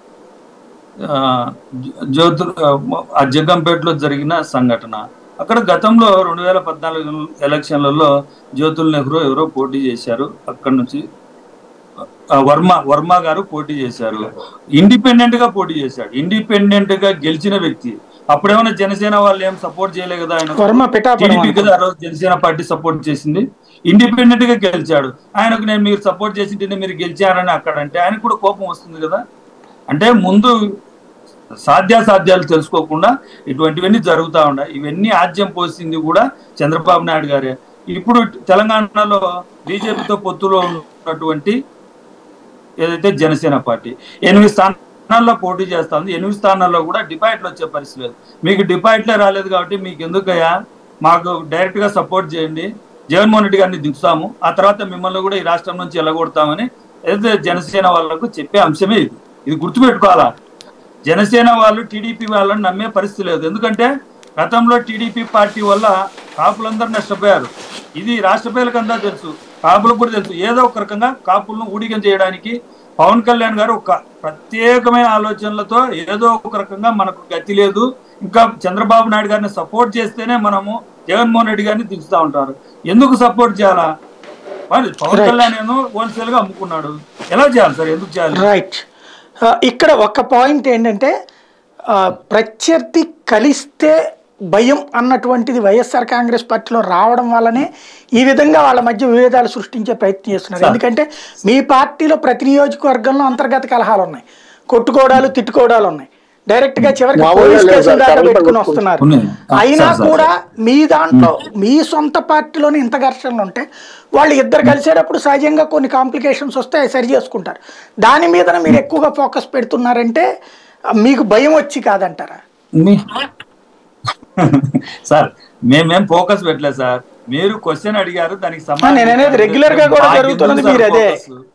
E: ఆ, జ్యో- జ్యోతులు ఆ జగ్గంపేటలో జరిగిన సంఘటన అక్కడ గతంలో రెండు వేల పద్నాలుగు ఎలక్షన్లలో జ్యోతుల్ నెహ్రూ ఎవరో పోటీ చేశారు అక్కడ నుంచి ఆ, వర్మ వర్మ గారు పోటీ చేశారు ఇండిపెండెంట్ గా పోటీ చేశాడు ఇండిపెండెంట్ గా గెలిచిన వ్యక్తి అప్పుడేమైనా జనసేన వాళ్ళు ఏం సపోర్ట్ చేయలే కదా ఆయన
A: వర్మ పిఠాపురం
E: టీడీపీ కదా ఆ రోజు జనసేన పార్టీ సపోర్ట్ చేసింది ఇండిపెండెంట్ గా గెలిచాడు ఆయనకు నేను మీరు సపోర్ట్ చేసింటే మీరు గెలిచారని అక్కడ అంటే ఆయనకు కూడా కోపం వస్తుంది కదా అంటే ముందు సాధ్యాసాధ్యాలు తెలుసుకోకుండా ఇటువంటివన్నీ జరుగుతూ ఉన్నాయి ఇవన్నీ ఆజ్యం పోసింది కూడా చంద్రబాబు నాయుడు గారే ఇప్పుడు తెలంగాణలో బీజేపీతో పొత్తులో ఉన్నటువంటి ఏదైతే జనసేన పార్టీ ఎనిమిది స్థానాల్లో పోటీ చేస్తా ఉంది ఎనిమిది స్థానాల్లో కూడా డిపాజిట్లు వచ్చే పరిస్థితి లేదు మీకు డిపాజిట్లే రాలేదు కాబట్టి మీకు ఎందుకయ్యా మాకు డైరెక్ట్ గా సపోర్ట్ చేయండి జగన్మోహన్ రెడ్డి గారిని దించుతాము ఆ తర్వాత మిమ్మల్ని కూడా ఈ రాష్ట్రం నుంచి ఎలగొడతామని ఏదైతే జనసేన వాళ్ళకు చెప్పే అంశమే ఇది ఇది గుర్తుపెట్టుకోవాలా జనసేన వాళ్ళు టీడీపీ వాళ్ళని నమ్మే పరిస్థితి లేదు ఎందుకంటే గతంలో టీడీపీ పార్టీ వల్ల కాపులందరూ నష్టపోయారు ఇది రాష్ట్ర ప్రజలకంతా తెలుసు కాపులకు కూడా తెలుసు ఏదో ఒక రకంగా కాపులను ఊడిగం చేయడానికి పవన్ కళ్యాణ్ గారు ఒక ప్రత్యేకమైన ఆలోచనలతో ఏదో ఒక రకంగా మనకు గతి లేదు ఇంకా చంద్రబాబు నాయుడు గారిని సపోర్ట్ చేస్తేనే మనము జగన్మోహన్ రెడ్డి గారిని దించుతా ఉంటారు ఎందుకు సపోర్ట్ చేయాలా మరి పవన్
A: Right.
E: కళ్యాణ్ ఏమో హోల్సేల్ గా అమ్ముకున్నాడు ఎలా చేయాలి సార్ ఎందుకు చేయాలి
A: రైట్ ఆ, ఇక్కడ ఒక పాయింట్ ఏంటంటే ఆ, ప్రత్యర్థి కలిస్తే భయం అన్నటువంటిది వైఎస్ఆర్ కాంగ్రెస్ పార్టీలో రావడం వల్లనే ఈ విధంగా వాళ్ళ మధ్య విభేదాలు సృష్టించే ప్రయత్నం చేస్తున్నారు
E: సార్.
A: ఎందుకంటే మీ పార్టీలో ప్రతి నియోజకవర్గంలో అంతర్గత కలహాలు ఉన్నాయి కొట్టుకోవడాలు తిట్టుకోవడాలు ఉన్నాయి డైరెక్ట్ గా చివరికి
C: మామూలుగా
A: పోలీస్
C: లేదు
A: కేసులు
C: సార్,
A: దాకా
C: కలలు
A: పెట్టుకుని
C: పట్టుకుంటారు.
A: వస్తున్నారు
E: ఉన్నాయి. ఆ,
A: అయినా
E: సార్, సార్,
A: కూడా
E: సార్.
A: మీ దాంట్లో మీ సొంత పార్టీలోనే ఇంత ఘర్షణలు ఉంటే వాళ్ళు ఇద్దరు కలిసేటప్పుడు సహజంగా కొన్ని కాంప్లికేషన్స్ వస్తాయి సరి చేసుకుంటారు దాని మీద మీరు ఎక్కువగా ఫోకస్ పెడుతున్నారంటే ఆ, మీకు భయం వచ్చి కాదంటారా
E: మీ- సార్ మేమేం ఫోకస్ పెట్టలేదు సార్ మీరు క్వశ్చన్ అడిగారు దానికి సమాధానం
A: నేను అనేది
E: చెప్పండి.
A: regular గా కూడా
E: మాకు
A: జరుగుతున్నది
E: ఎందుకు
A: మీరు
E: సార్
A: అదే.
E: focus?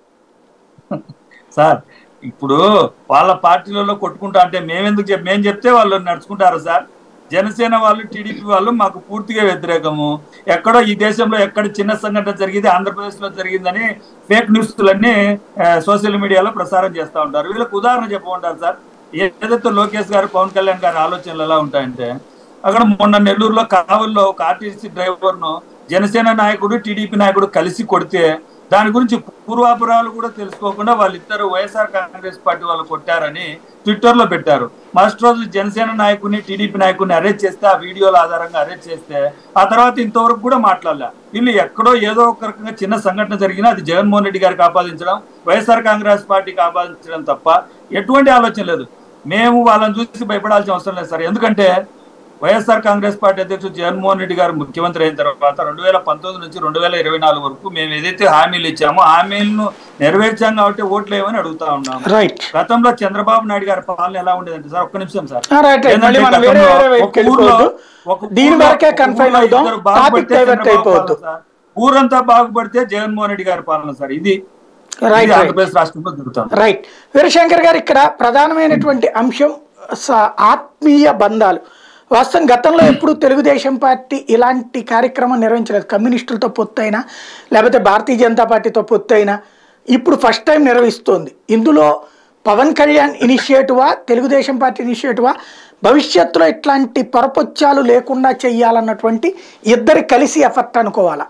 E: సార్ ఇప్పుడు వాళ్ళ పార్టీలలో కొట్టుకుంటా అంటే మేమెందుకు చెప్ మేము చెప్తే వాళ్ళు నడుచుకుంటారు సార్ జనసేన వాళ్ళు టీడీపీ వాళ్ళు మాకు పూర్తిగా వ్యతిరేకము ఎక్కడో ఈ దేశంలో ఎక్కడ చిన్న సంఘటన జరిగింది ఆంధ్రప్రదేశ్ లో జరిగిందని ఫేక్ న్యూస్లన్నీ సోషల్ మీడియాలో ప్రసారం చేస్తూ ఉంటారు వీళ్ళకి ఉదాహరణ చెప్పమంటారు సార్ ఏదైతే లోకేష్ గారు పవన్ కళ్యాణ్ గారి ఆలోచనలు ఎలా ఉంటాయంటే అక్కడ మొన్న నెల్లూరులో కావల్లో ఒక ఆర్టీసీ డ్రైవర్ ను జనసేన నాయకుడు టీడీపీ నాయకుడు కలిసి కొడితే దాని గురించి పూర్వాపురాలు కూడా తెలుసుకోకుండా వాళ్ళిద్దరు వైఎస్ఆర్ కాంగ్రెస్ పార్టీ వాళ్ళు కొట్టారని ట్విట్టర్ లో పెట్టారు మస్ట్ రోజు జనసేన నాయకుడిని టీడీపీ నాయకుడిని అరెస్ట్ చేస్తే ఆ వీడియోల ఆధారంగా అరెస్ట్ చేస్తే ఆ తర్వాత ఇంతవరకు కూడా మాట్లాడలే వీళ్ళు ఎక్కడో ఏదో ఒక రకంగా చిన్న సంఘటన జరిగినా అది జగన్మోహన్ రెడ్డి గారికి ఆపాదించడం వైఎస్ఆర్ కాంగ్రెస్ పార్టీకి ఆపాదించడం తప్ప ఎటువంటి ఆలోచన లేదు మేము వాళ్ళని చూసి భయపడాల్సిన అవసరం లేదు సార్ ఎందుకంటే వైఎస్ఆర్ కాంగ్రెస్ పార్టీ అధ్యక్షుడు జగన్మోహన్ రెడ్డి గారు ముఖ్యమంత్రి అయిన తర్వాత రెండు వేల పంతొమ్మిది నుంచి రెండు వేల ఇరవై నాలుగు వరకు మేము ఏదైతే హామీలు ఇచ్చామో హామీలను నెరవేర్చాం కాబట్టి ఓట్లు ఏమని అడుగుతా ఉన్నాం
A: రైట్
E: గతంలో చంద్రబాబు నాయుడు గారి పాలన ఎలా ఉండేదంటే సార్ ఒక్క నిమిషం సార్
A: రైట్ రైట్ మళ్ళీ
E: ఏంటంటే
A: మనం వేరే
E: గతంలో
A: వేరే వైపుకి
E: ఒక ఊర్లో-
A: వెళ్ళిపోవద్దు
E: ఒక
A: దీని
E: ఊర్లో-
A: వరకే
E: ఒక
A: కన్ఫైన్
E: ఊర్లో
A: అవుదాం
E: ఇద్దరు
A: టాపిక్
E: బాగుపడితే
A: డైవర్ట్
E: చంద్రబాబు
A: అయిపోవద్దు
E: పాలన సార్. ఊరంతా బాగుపడితే జగన్మోహన్ రెడ్డి గారి పాలన సార్ ఇది
A: రైట్
E: ఇది
A: రైట్
E: ఆంధ్రప్రదేశ్ రాష్ట్రంలో జరుగుతుంది
A: రైట్ వీరశంకర్ గారు ఇక్కడ ప్రధానమైనటువంటి అంశం స- ఆత్మీయ బంధాలు వాస్తవం గతంలో ఎప్పుడు తెలుగుదేశం పార్టీ ఇలాంటి కార్యక్రమం నిర్వహించలేదు కమ్యూనిస్టులతో పొత్తు అయినా లేకపోతే భారతీయ జనతా పార్టీతో పొత్తు అయినా ఇప్పుడు ఫస్ట్ టైం నిర్వహిస్తోంది ఇందులో పవన్ కళ్యాణ్ ఇనిషియేటివా తెలుగుదేశం పార్టీ ఇనిషియేటివా భవిష్యత్తులో ఇట్లాంటి పొరపొచ్చాలు లేకుండా చెయ్యాలన్నటువంటి ఇద్దరు కలిసి ఎఫర్ట్ అనుకోవాలా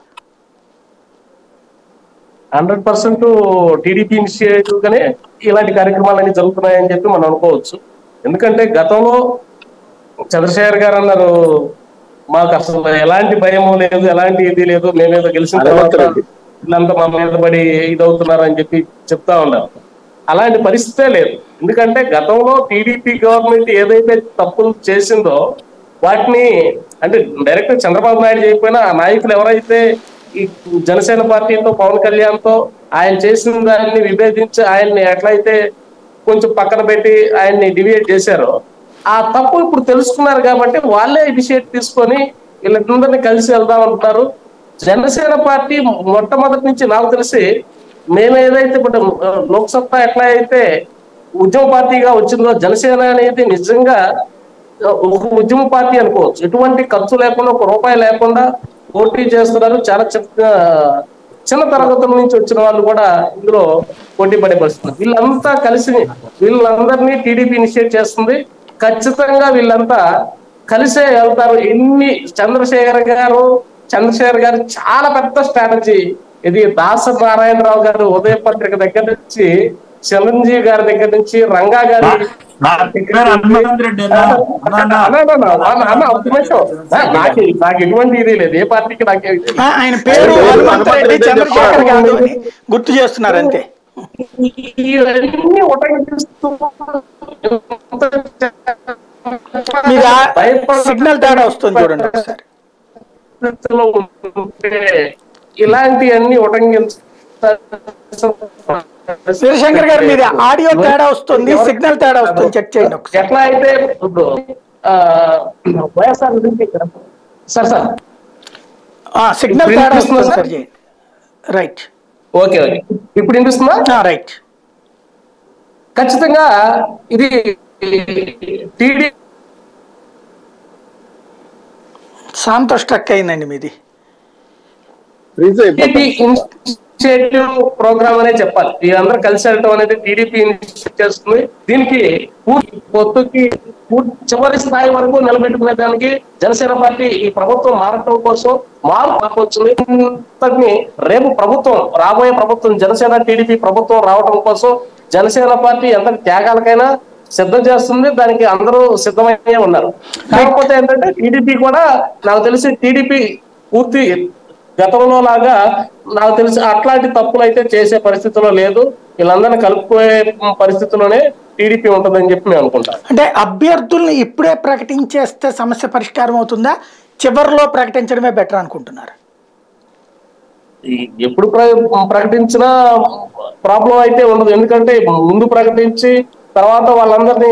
B: హండ్రెడ్ పర్సెంట్ టీడీపీ ఇనిషియేటివ్ గానే ఇలాంటి కార్యక్రమాలన్నీ జరుగుతున్నాయని చెప్పి మనం అనుకోవచ్చు ఎందుకంటే గతంలో చంద్రశేఖర్ గారు అన్నారు మాకు అసలు ఎలాంటి భయము లేదు ఎలాంటి ఇది లేదు మేమేదో గెలిచిన
C: రేవంత్
B: తర్వాత
C: రెడ్డి.
B: వీళ్ళంతా మా మీద పడి ఇదవుతున్నారు అని చెప్పి చెప్తా ఉన్నారు అలాంటి పరిస్థితే లేదు ఎందుకంటే గతంలో టీడీపీ గవర్నమెంట్ ఏదైతే తప్పులు చేసిందో వాటిని అంటే డైరెక్ట్ చంద్రబాబు నాయుడు చేయకపోయినా ఆ నాయకులు ఎవరైతే ఈ జనసేన పార్టీతో పవన్ కళ్యాణ్ తో ఆయన చేసిన దాన్ని విభేదించి ఆయన్ని ఎట్లయితే కొంచెం పక్కన పెట్టి ఆయన్ని డివియేట్ చేశారో ఆ తప్పు ఇప్పుడు తెలుసుకున్నారు కాబట్టి వాళ్ళే ఇనిషియేట్ తీసుకొని వీళ్ళందరినీ కలిసి వెళ్దాం అంటున్నారు జనసేన పార్టీ మొట్టమొదటి నుంచి నాకు తెలిసి మేము ఏదైతే ఇప్పుడు ఆ, లోక్సత్తా ఎట్లా అయితే ఉద్యమ పార్టీగా వచ్చిందో జనసేన అనేది నిజంగా ఆ, ఒక ఉద్యమ పార్టీ అనుకోవచ్చు ఎటువంటి ఖర్చు లేకుండా ఒక రూపాయి లేకుండా పోటీ చేస్తున్నారు చాలా చిన్న చిన్న తరగతుల నుంచి వచ్చిన వాళ్ళు కూడా ఇందులో పోటీ పడే పరిస్థితి వీళ్ళంతా కలిసి వీళ్ళందరినీ టీడీపీ ఇనిషియేట్ చేస్తుంది ఖచ్చితంగా వీళ్ళంతా కలిసే వెళ్తారు ఎన్ని చంద్రశేఖర్ గారు చంద్రశేఖర్ గారు చాలా పెద్ద స్ట్రాటజీ ఇది దాస నారాయణరావు గారు ఉదయ పత్రిక దగ్గర నుంచి చిరంజీవి గారి దగ్గర నుంచి రంగా గారి
E: నా పేరు హనుమంత్ రెడ్డి అన్న. అన్న, అన్న.
B: అన్న, అన్న, అన్న, అన్న, అన్న, ఒక్క నిమిషం. నాకు నాకు ఎటువంటి ఇది లేదు ఏ పార్టీకి నాకే
A: ఆ, ఆయన పేరు హనుమంత్ రెడ్డి చంద్రశేఖర్ కాదు అని గుర్తు చేస్తున్నారు అంతే
B: ఇవన్నీ ఉటంకిస్తూ
A: మీద
B: భయపడ-
A: సిగ్నల్ తేడా వస్తుంది చూడండి ఒకసారి
B: పరిస్థితుల్లో ఉంటే ఇలాంటివన్నీ ఉటంకించ
A: శివశంకర్ గారు మీద ఆడియో తేడా వస్తుంది సిగ్నల్ తేడా వస్తుంది చెక్ చేయండి ఒకసారి
B: ఎట్లా అయితే ఇప్పుడు ఆ, వైఎస్ఆర్ నుంచి సార్ సార్
A: ఆ, సిగ్నల్
B: ఇప్పుడు
A: తేడా వస్తుంది
B: వినిపిస్తుందా?
A: సార్ చేయండి రైట్
B: ఓకే ఓకే ఇప్పుడు వినిపిస్తుందా
A: ఆ, రైట్
B: ఖచ్చితంగా ఇది టీడీ
A: శాంత స్ట్రక్ అయిందండి మీది
C: ఫ్రీజ్ అయిపోతుంది
B: ఇనిషియేటివ్ ప్రోగ్రామ్ అనే చెప్పాలి వీరందరూ కలిసి వెళ్ళటం అనేది టీడీపీ ఇనిషియేట్ చేస్తుంది దీనికి పూర్తి పొత్తుకి పూర్తి చివరి స్థాయి వరకు నిలబెట్టుకునే దానికి జనసేన పార్టీ ఈ ప్రభుత్వం మారటం కోసం మార్పు వచ్చింది ఇంతటిని రేపు ప్రభుత్వం రాబోయే ప్రభుత్వం జనసేన టీడీపీ ప్రభుత్వం రావడం కోసం జనసేన పార్టీ ఎంత త్యాగాలకైనా సిద్ధం చేస్తుంది దానికి అందరూ సిద్ధమయ్యే ఉన్నారు కాకపోతే ఏంటంటే టీడీపీ కూడా నాకు తెలిసి టీడీపీ పూర్తి గతంలో లాగా నాకు తెలిసి అట్లాంటి తప్పులు అయితే చేసే పరిస్థితిలో లేదు వీళ్ళందరినీ కలుపుకునే పరిస్థితిలోనే టీడీపీ ఉంటుందని చెప్పి మేము అనుకుంటాం
A: అంటే అభ్యర్థుల్ని ఇప్పుడే ప్రకటించేస్తే సమస్య పరిష్కారం అవుతుందా చివరిలో ప్రకటించడమే బెటర్ అనుకుంటున్నారు
B: ఈ- ఎప్పుడు ప్ర- ప్రకటించినా ప్రాబ్లం అయితే ఉండదు ఎందుకంటే ముందు ప్రకటించి తర్వాత వాళ్ళందరినీ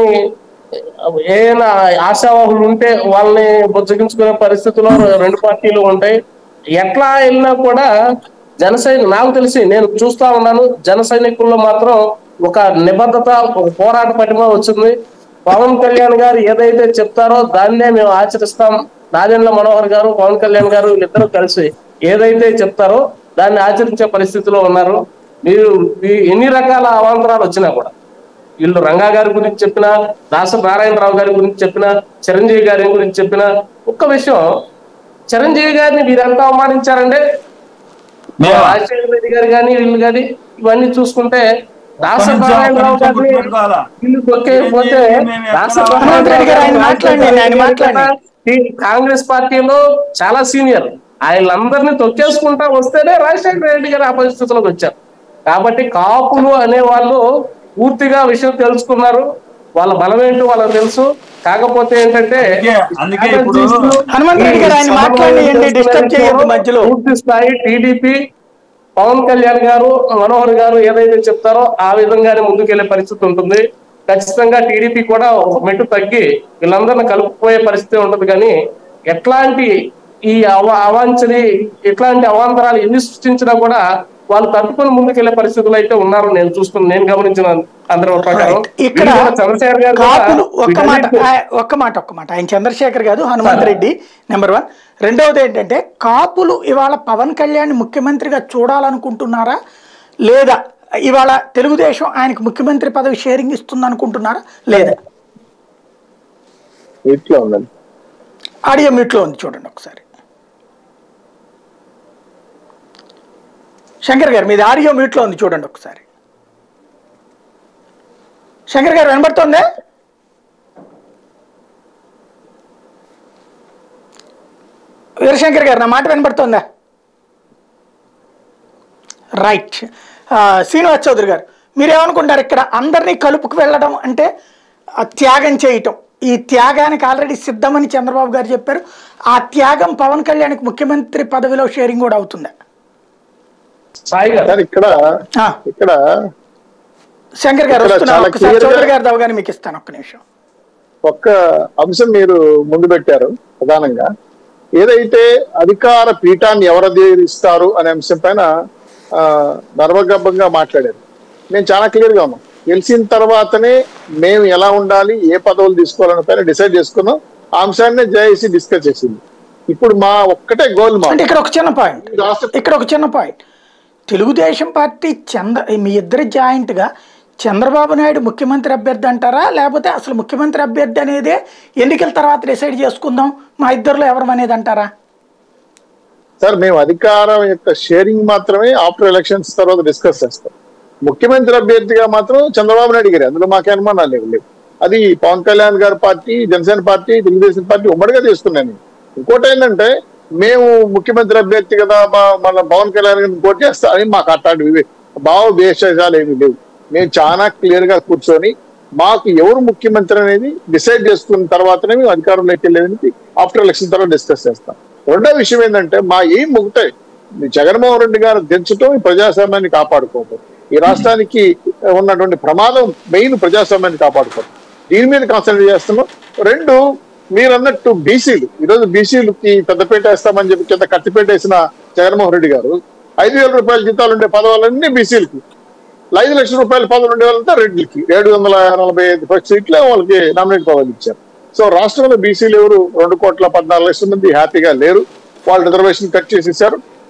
B: ఏదైనా ఆశావాహులు ఉంటే వాళ్ళని బుజ్జగించుకునే పరిస్థితిలో రెండు పార్టీలు ఉంటాయి ఎట్లా వెళ్ళినా కూడా జన సైనికు నాకు తెలిసి నేను చూస్తా ఉన్నాను జన సైనికుల్లో మాత్రం ఒక నిబద్ధత ఒక పోరాట పటిమ వచ్చింది పవన్ కళ్యాణ్ గారు ఏదైతే చెప్తారో దాన్నే మేము ఆచరిస్తాం నాదెండ్ల మనోహర్ గారు పవన్ కళ్యాణ్ గారు వీళ్ళిద్దరూ కలిసి ఏదైతే చెప్తారో దాన్ని ఆచరించే పరిస్థితిలో ఉన్నారు మీరు ఈ ఎన్ని రకాల అవాంతరాలు వచ్చినా కూడా వీళ్ళు రంగా గారి గురించి చెప్పిన దాస నారాయణరావు గారి గురించి చెప్పిన చిరంజీవి గారి గురించి చెప్పిన ఒక్క విషయం చిరంజీవి గారిని వీరంతా అవమానించారంటే
E: మేము-
B: రాజశేఖర రెడ్డి గారు కానీ వీళ్ళు కానీ ఇవన్నీ చూసుకుంటే దాస
E: ఒక్క నిమిషం,
B: నారాయణరావు
E: ఒక్క నిమిషం
B: గారిని
E: గుర్తుపెట్టుకోవాలా?
B: వీళ్ళు తొక్కేయకపోతే
E: మేము
B: దాస
E: ఎక్కడ-
A: హనుమంత్ రెడ్డి గారు ఆయన మాట్లాడండి, ఆయన మాట్లాడండి.
B: ఈ కాంగ్రెస్ పార్టీలో చాలా సీనియర్ ఆయనందరినీ తొక్కేసుకుంటా వస్తేనే రాజశేఖర రెడ్డి గారు ఆ పరిస్థితిలోకి వచ్చారు కాబట్టి కాపులు అనే వాళ్ళు పూర్తిగా విషయం తెలుసుకున్నారు వాళ్ళ బలం ఏంటో వాళ్ళకి తెలుసు కాకపోతే ఏంటంటే
E: అందుకే- అందుకే ఇప్పుడు-
A: హనుమంత్ రెడ్డి గారు ఆయన మాట్లాడండి, disturb చేయొద్దు మధ్యలో.
B: పూర్తి స్థాయి టీడీపీ పవన్ కళ్యాణ్ గారు మనోహర్ గారు ఏదైతే చెప్తారో ఆ విధంగానే ముందుకెళ్లే పరిస్థితి ఉంటుంది ఖచ్చితంగా టీడీపీ కూడా ఒక మెట్టు తగ్గి వీళ్ళందరిని కలుపుకుపోయే పరిస్థితి ఉంటుంది కానీ ఎట్లాంటి ఈ అవ అవాంఛని ఎట్లాంటి అవాంతరాలు ఎన్ని సృష్టించినా కూడా వాళ్ళు తట్టుకొని ముందుకెళ్లే పరిస్థితులు అయితే ఉన్నారు నేను చూస్తున్నా నేను గమనించిన అందరి ప్రకారం
A: Right. ఇక్కడ
B: వీళ్ళు కూడా చంద్రశేఖర్ గారు కూడా
A: కాపులు ఒక్క మాట
B: వీటన్నిటిని-
A: ఆ, ఒక్క మాట ఒక్క మాట ఆయన చంద్రశేఖర్ కాదు హనుమంత్ రెడ్డి నెంబర్ వన్ రెండవది ఏంటంటే కాపులు ఇవాళ పవన్ కళ్యాణ్ ముఖ్యమంత్రిగా చూడాలనుకుంటున్నారా లేదా ఇవాళ తెలుగుదేశం ఆయనకు ముఖ్యమంత్రి పదవి షేరింగ్ ఇస్తుంది అనుకుంటున్నారా లేదా
C: ఇట్లా ఉందండి
A: ఆడియో మ్యూట్లో ఉంది చూడండి ఒకసారి శంకర్ గారు మీది ఆడియో మ్యూట్లో ఉంది చూడండి ఒకసారి శంకర్ గారు వినబడుతోందా వీరశంకర్ గారు నా మాట వినబడుతోందా రైట్ ఆ, శ్రీనివాస్ చౌదరి గారు మీరేమనుకుంటారు ఇక్కడ అందరినీ కలుపుకు వెళ్ళడం అంటే ఆ, త్యాగం చేయటం ఈ త్యాగానికి ఆల్రెడీ సిద్ధమని చంద్రబాబు గారు చెప్పారు ఆ త్యాగం పవన్ కళ్యాణ్కి ముఖ్యమంత్రి పదవిలో షేరింగ్ కూడా అవుతుందా
B: సాయి గారు
C: సార్ ఇక్కడ
A: ఆ,
C: ఇక్కడ
A: శంకర్ గారు
C: ఇక్కడ
A: వస్తున్నారు
C: చాలా
A: ఒకసారి
C: clear గా-
A: చౌదరి గారు దవగానే మీకు ఇస్తాను ఒక్క నిమిషం
C: ఒక్క అంశం మీరు ముందు పెట్టారు ప్రధానంగా ఏదైతే అధికార పీఠాన్ని ఎవరు అధికారిస్తారు అనే అంశం పైన ఆ, నర్వగర్భంగా మాట్లాడారు మేము చాలా క్లియర్ గా ఉన్నాం గెలిచిన తర్వాతనే మేము ఎలా ఉండాలి ఏ పదవులు తీసుకోవాలనే పైన డిసైడ్ చేసుకున్నాం ఆ అంశాన్ని జేఏసీ డిస్కస్ చేసింది ఇప్పుడు మా ఒక్కటే గోల్ మా
A: అంటే ఇక్కడ ఒక చిన్న పాయింట్
C: ఈ రాష్ట్ర
A: ఇక్కడ ఒక చిన్న పాయింట్ తెలుగుదేశం పార్టీ చంద్ర మీ ఇద్దరి జాయింట్గా చంద్రబాబు నాయుడు ముఖ్యమంత్రి అభ్యర్థి అంటారా లేకపోతే అసలు ముఖ్యమంత్రి అభ్యర్థి అనేదే ఎన్నికల తర్వాత డిసైడ్ చేసుకుందాం మా ఇద్దరిలో ఎవరు అనేది అంటారా
C: సార్ మేము అధికారం యొక్క షేరింగ్ మాత్రమే ఆఫ్టర్ ఎలక్షన్స్ తర్వాత డిస్కస్ చేస్తాం ముఖ్యమంత్రి అభ్యర్థిగా మాత్రం చంద్రబాబు నాయుడు గారు అందులో మాకే అనుమానాలు లేవు లేవు అది పవన్ కళ్యాణ్ గారి party Jana Sena party Telugu Desam party ఉమ్మడిగా తీసుకున్నాను ఇంకోటి ఏంటంటే మేము ముఖ్యమంత్రి అభ్యర్థి కదా మా- మన పవన్ కళ్యాణ్ గారిని పోటీ చేస్తా అని మాకు అట్లాంటి వివే- భావ విశేషాలు ఏమి లేవు మేము చాలా క్లియర్ గా కూర్చొని మాకు ఎవరు ముఖ్యమంత్రి అనేది డిసైడ్ చేసుకున్న తర్వాతనే మేము అధికారంలోకి వెళ్ళేది ఆఫ్టర్ ఎలక్షన్ తర్వాత డిస్కస్ చేస్తాం రెండో విషయం ఏంటంటే మా ఏం ఒకటే ఈ జగన్మోహన్ రెడ్డి గారు దించడం ఈ ప్రజాస్వామ్యాన్ని కాపాడుకోవటం ఈ రాష్ట్రానికి ఉన్నటువంటి ప్రమాదం మెయిన్ ప్రజాస్వామ్యాన్ని కాపాడుకోవడం దీని మీద కాన్సన్ట్రేట్ చేస్తున్నాం రెండు మీరు అన్నట్టు బీసీలు ఈరోజు బీసీలకి పెద్దపేట వేస్తామని చెప్పి కింద కత్తిపేట వేసిన జగన్మోహన్ రెడ్డి గారు ఐదు వేల రూపాయల జీతాలు ఉండే పదవులన్నీ బీసీలకి ఐదు లక్షల రూపాయల పదవులు ఉండే వాళ్ళంతా రెడ్లకి ఏడు వందల నలభై ఐదు సీట్లే వాళ్ళకి నామినేట్ పదవులు ఇచ్చారు సో రాష్ట్రంలో బీసీలు ఎవరు రెండు కోట్ల పద్నాలుగు లక్షల మంది హ్యాపీగా లేరు వాళ్ళు రిజర్వేషన్ కట్ చేసేసారు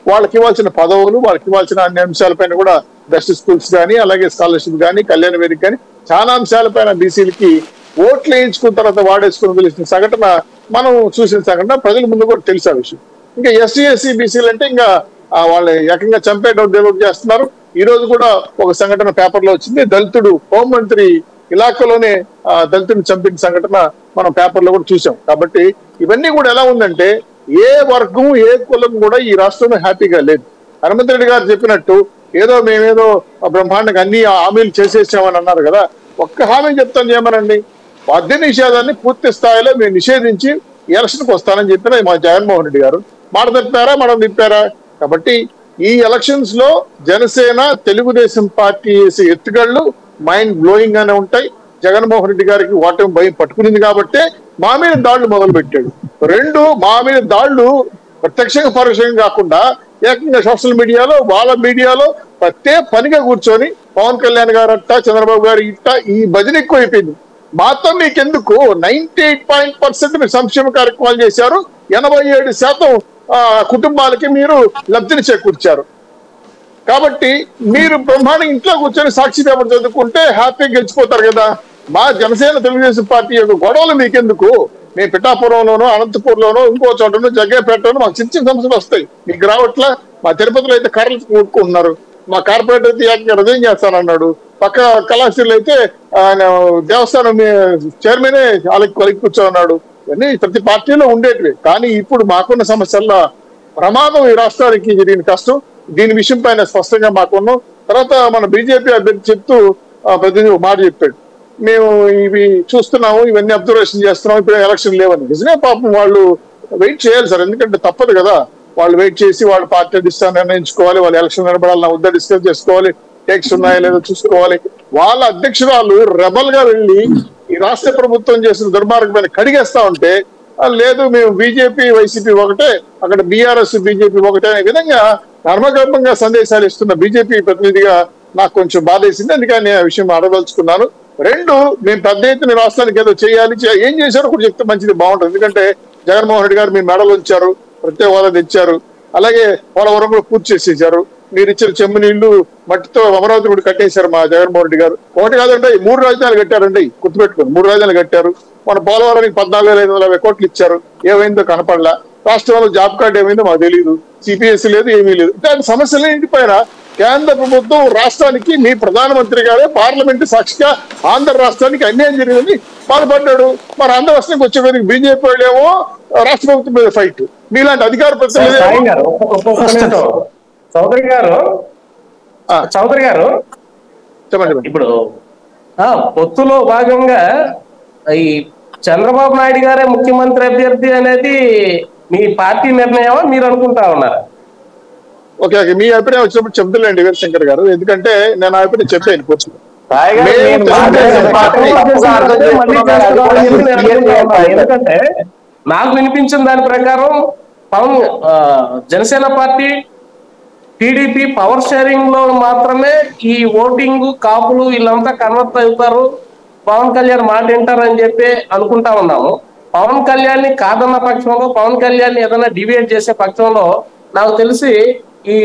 C: వాళ్ళకి ఇవ్వాల్సిన పదవులు వాళ్ళకి ఇవ్వాల్సిన అన్ని అంశాలపైన కూడా బెస్ట్ స్కూల్స్ కానీ అలాగే స్కాలర్షిప్ కానీ కళ్యాణ వేదిక కానీ చాలా అంశాలపైన బీసీలకి ఓట్లు వేయించుకున్న తర్వాత వాడేసుకుని తెలిసిన సంఘటన మనం చూసిన సంఘటన ప్రజల ముందు కూడా తెలుసు ఆ విషయం ఇంకా ఎస్సీ ఎస్సీ బీసీలు అంటే ఇంకా ఆ, వాళ్ళు ఏకంగా చంపేయడం డెవలప్ చేస్తున్నారు ఈ రోజు కూడా ఒక సంఘటన పేపర్ లో వచ్చింది దళితుడు హోంమంత్రి ఇలాఖలోనే ఆ, దళితుడిని చంపిన సంఘటన మనం పేపర్ లో కూడా చూసాం కాబట్టి ఇవన్నీ కూడా ఎలా ఉందంటే ఏ వర్గం ఏ కులం కూడా ఈ రాష్ట్రంలో హ్యాపీగా లేదు హనుమంత్ రెడ్డి గారు చెప్పినట్టు ఏదో మేమేదో బ్రహ్మాండంగా అన్ని హామీలు చేసేసామని అన్నారు కదా ఒక్క హామీ చెప్తాను చేయమనండి మద్య నిషేధాన్ని పూర్తి స్థాయిలో మేము నిషేధించి ఎలక్షన్కి వస్తానని చెప్పిన మా జగన్మోహన్ రెడ్డి గారు మాట తప్పారా మనం తిప్పారా కాబట్టి ఈ ఎలక్షన్స్ లో జనసేన తెలుగుదేశం పార్టీ వేసే ఎత్తుగళ్ళు మైండ్ బ్లోయింగ్ గానే ఉంటాయి జగన్మోహన్ రెడ్డి గారికి ఓటమి భయం పట్టుకునింది కాబట్టి మా మీద దాడులు మొదలు పెట్టాడు రెండు మా మీద దాడులు ప్రత్యక్షంగా పరోక్షంగా కాకుండా ఏకంగా సోషల్ మీడియాలో వాళ్ళ మీడియాలో ప్రత్యే పనిగా కూర్చొని పవన్ కళ్యాణ్ గారు అట్ట చంద్రబాబు గారు ఇట్ట ఈ భజన ఎక్కువ అయిపోయింది మాతో మీకెందుకు నైన్టీ ఎయిట్ పాయింట్ పర్సెంట్ మీరు సంక్షేమ కార్యక్రమాలు చేశారు ఎనభై ఏడు శాతం ఆ, కుటుంబాలకి మీరు లబ్ధిని చేకూర్చారు కాబట్టి మీరు బ్రహ్మాండంగా ఇంట్లో కూర్చొని సాక్షి పేపర్ చదువుకుంటే హ్యాపీగా గెలిచిపోతారు కదా మా జనసేన తెలుగుదేశం పార్టీ యొక్క గొడవలు మీకెందుకు మేము పిఠాపురంలోనో అనంతపూర్లోనో ఇంకో చోటనో జగ్గేపేటలోనో మాకు చిన్న చిన్న సమస్యలు వస్తాయి మీకు రావట్లా మా తిరుపతిలో అయితే కర్రలు కొనుక్కుంటున్నారు మా కార్పొరేటర్ అయితే ఏకంగా రిజైన్ చేస్తానన్నాడు పక్క కళాశాలలో అయితే ఆయన దేవస్థానం మీ- చైర్మనే వాళ్ళకి కొలికి కూర్చోన్నాడు ఇవన్నీ ప్రతి పార్టీలో ఉండేటివి కానీ ఇప్పుడు మాకున్న సమస్యల్లో ప్రమాదం ఈ రాష్ట్రానికి జరిగిన కష్టం దీని విషయం పైన స్పష్టంగా మాకున్నాం తర్వాత మన బీజేపీ అభ్యర్థి చెప్తూ ఆ, ప్రతినిధి ఒక మాట చెప్పాడు మేము ఇవి చూస్తున్నాము ఇవన్నీ అబ్జర్వేషన్ చేస్తున్నాం ఇప్పుడు ఎలక్షన్ లేవని నిజమే పాపం వాళ్ళు వెయిట్ చేయాలి సార్ ఎందుకంటే తప్పదు కదా వాళ్ళు వెయిట్ చేసి వాళ్ళ పార్టీ అధిష్టానం నిర్ణయించుకోవాలి వాళ్ళు ఎలక్షన్ నిలబడాలని వద్ద డిస్కస్ చేసుకోవాలి టేక్స్ ఉన్నాయా లేదో చూసుకోవాలి వాళ్ళ అధ్యక్షురాలు రెబల్ గా వెళ్ళి ఈ రాష్ట్ర ప్రభుత్వం చేసిన దుర్మార్గమైన కడిగేస్తా ఉంటే ఆ, లేదు మేము బీజేపీ వైసీపీ ఒకటే అక్కడ బీఆర్ఎస్ బీజేపీ ఒకటే అనే విధంగా నర్మగర్భంగా సందేశాలు ఇస్తున్న బీజేపీ ప్రతినిధిగా నాకు కొంచెం బాధేసింది అందుకని నేను ఆ విషయం అడగదలుచుకున్నాను రెండు మేము పెద్ద ఎత్తున ఈ రాష్ట్రానికి ఏదో చేయాలి చే- ఏం చేశారో కూడా చెప్తే మంచిది బాగుంటుంది ఎందుకంటే జగన్మోహన్ రెడ్డి గారు మీ మెడలు ఉంచారు ప్రత్యేక హోదా తెచ్చారు అలాగే పోలవరం కూడా పూర్తి చేసేసారు మీరు ఇచ్చిన చెమ్ము నీళ్లు మట్టితో అమరావతి కూడా కట్టేశారు మా జగన్మోహన్ రెడ్డి గారు ఒకటి కాదండి మూడు రాజధానులు కట్టారండి గుర్తుపెట్టుకోండి మూడు రాజధానులు కట్టారు మన పోలవరానికి పద్నాలుగు వేల ఐదు వందల యాభై కోట్లు ఇచ్చారు ఏమైందో కనపడలా రాష్ట్రంలో జాబ్ కార్డు ఏమైందో మాకు తెలియదు సిపిఎస్ లేదు ఏమీ లేదు ఇట్లాంటి సమస్యలు ఇంటిపైన కేంద్ర ప్రభుత్వం రాష్ట్రానికి మీ ప్రధానమంత్రి గారే పార్లమెంట్ సాక్షిగా ఆంధ్ర రాష్ట్రానికి అన్యాయం జరిగిందని బాధపడ్డాడు మరి ఆంధ్ర రాష్ట్రానికి వచ్చే మీద బీజేపీ వాళ్ళేమో రాష్ట్ర ప్రభుత్వం మీద ఫైట్ మీలాంటి అధికార
B: సాయి
C: ప్రతినిధులు
B: గారు ఒక్క- ఒక్క- ఒక్క నిమిషం. చౌదరి గారు
C: ఆ.
B: చౌదరి గారు
C: చెప్పండి చెప్పండి.
B: ఇప్పుడు ఆ పొత్తులో భాగంగా ఈ చంద్రబాబు నాయుడు గారే ముఖ్యమంత్రి అభ్యర్థి అనేది మీ పార్టీ నిర్ణయమా మీరు అనుకుంటా ఉన్నారు
C: ఓకే ఓకే మీ అభిప్రాయం వచ్చినప్పుడు చెప్తులేండి వీరశంకర్ గారు ఎందుకంటే నేను ఆ అభిప్రాయం చెప్పాను కూర్చొని
D: సాయి గారు,
C: మేము
D: నేను
C: తెలుగుదేశం
D: మాట్లాడే
C: పార్టీ
D: పార్టీ తప్పుగా అర్థం
B: మళ్ళీ
D: చేసుకున్నారు. అది కూడా
B: చేస్తున్నారని
D: మీరు
B: నేను
D: clear
B: అనుకుంటా ఉన్నా.
D: చేయాలి.
B: ఎందుకంటే నాకు వినిపించిన దాని ప్రకారం పవన్ ఆ, Jana Sena party TDP power sharing లో మాత్రమే ఈ ఓటింగ్ కాపులు వీళ్ళంతా కన్వర్ట్ అవుతారు పవన్ కళ్యాణ్ మాట వింటారని చెప్పి అనుకుంటా ఉన్నాము పవన్ కళ్యాణ్ ని కాదన్న పక్షంలో పవన్ కళ్యాణ్ ని ఏదైనా డిబేట్ చేసే పక్షంలో నాకు తెలిసి ఈ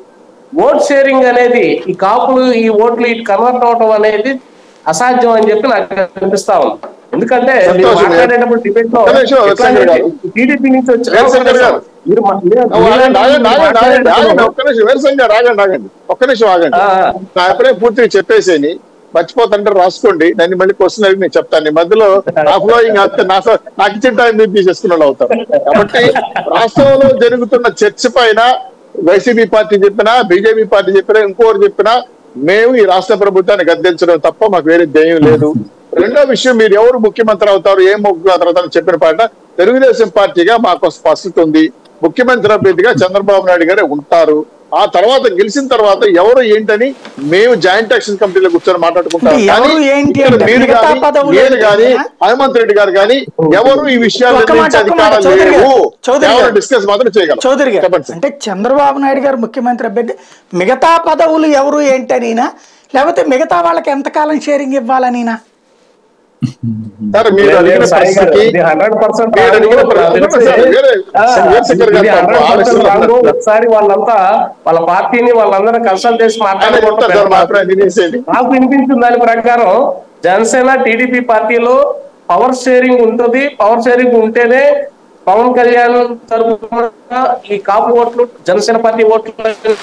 B: ఓట్ షేరింగ్ అనేది ఈ కాపులు ఈ ఓట్లు ఇటు కన్వర్ట్ అవటం అనేది అసాధ్యం అని చెప్పి నాకు అనిపిస్తా ఉంది ఎందుకంటే మీరు
C: సంతోషం.
B: మాట్లాడేటప్పుడు డిబేట్ లో
C: ఒక్క నిమిషం,
B: ఎట్లాంటి
C: శంకర్ గారు.
B: టీడీపీ నుంచి వచ్చి
C: శంకర్ గారు.
B: మీరు మా- మీరు-
C: ఆగండి, ఆగండి, ఆగండి, ఆగండి, ఆగండి,
B: మాట్లాడేటప్పుడు-
C: ఒక్క నిమిషం వీరశంకర్ గారు ఆగండి ఆగండి ఒక్క నిమిషం ఆగండి
B: ఆ, ఆ.
C: నా అభిప్రాయం పూర్తిగా చెప్పేసేని మర్చిపోతుంటే రాసుకోండి నన్ను మళ్ళీ క్వశ్చన్ అడిగి నేను చెప్తాను ఈ మధ్యలో నా ఫ్లోయింగ్ అంతే నా స- నాకు ఇచ్చిన టైం మీరు తీసేసుకున్న వాళ్ళు అవుతారు కాబట్టి రాష్ట్రంలో జరుగుతున్న చర్చ పైన వైసీపీ పార్టీ చెప్పినా బీజేపీ పార్టీ చెప్పినా ఇంకోరు చెప్పినా మేము ఈ రాష్ట్ర ప్రభుత్వాన్ని గద్దెంచడం తప్ప మాకు వేరే ధ్యేయం లేదు రెండో విషయం మీరు ఎవరు ముఖ్యమంత్రి అవుతారు ఏం ముఖ్యమంత్రి అవుతారు చెప్పిన పాట తెలుగుదేశం పార్టీగా మాకు స్పష్టత ఉంది ముఖ్యమంత్రి అభ్యర్థిగా చంద్రబాబు నాయుడు గారే ఉంటారు ఆ తర్వాత గెలిచిన తర్వాత ఎవరు ఏంటని మేము జాయింట్ యాక్షన్ కమిటీలో కూర్చొని మాట్లాడుకుంటాం
A: అంటే ఎవరు
C: కానీ
A: ఏంటి
C: ఇక్కడ
A: అంటే
C: మీరు
A: మిగతా
C: కానీ
A: పదవులు
C: నేను కానీ
A: ఏంటన్నా?
C: హనుమంత్ రెడ్డి గారు కానీ ఎవరు ఈ విషయాలు
A: ఒక్క మాట,
C: నిర్ణయించే
A: ఒక్క మాట,
C: అధికారం
A: చౌదరి గారు,
C: లేవు
A: చౌదరి
C: కేవలం
A: గారు.
C: డిస్కస్ మాత్రం చేయగలం
A: చౌదరి గారు
C: చెప్పండి సార్.
A: అంటే చంద్రబాబు నాయుడు గారు ముఖ్యమంత్రి అభ్యర్థి మిగతా పదవులు ఎవరు ఏంటనినా లేకపోతే మిగతా వాళ్ళకి ఎంతకాలం షేరింగ్ ఇవ్వాలనినా
C: సార్ మీరు అడిగిన పరిస్థితి
B: హండ్రెడ్ పర్సెంట్
C: మీరు అడిగిన పరిస్థితి సార్, వేరే వీరశంకర్ గారు తప్పు ఆలోచనలో ఉన్నారు.
B: ఒకసారి వాళ్ళంతా వాళ్ళ పార్టీని వాళ్ళందరూ కన్సల్ట్ చేసి
C: ఆయన చెప్తారు సార్ మాత్రం
B: మాట్లాడుకుంటారు
C: వినేసేది
B: నాకు వినిపించిన దాని ప్రకారం జనసేన టీడీపీ పార్టీలో పవర్ షేరింగ్ ఉంటుంది పవర్ షేరింగ్ ఉంటేనే పవన్ కళ్యాణ్ తరఫున ఈ కాపు ఓట్లు జనసేన పార్టీ ఓట్లు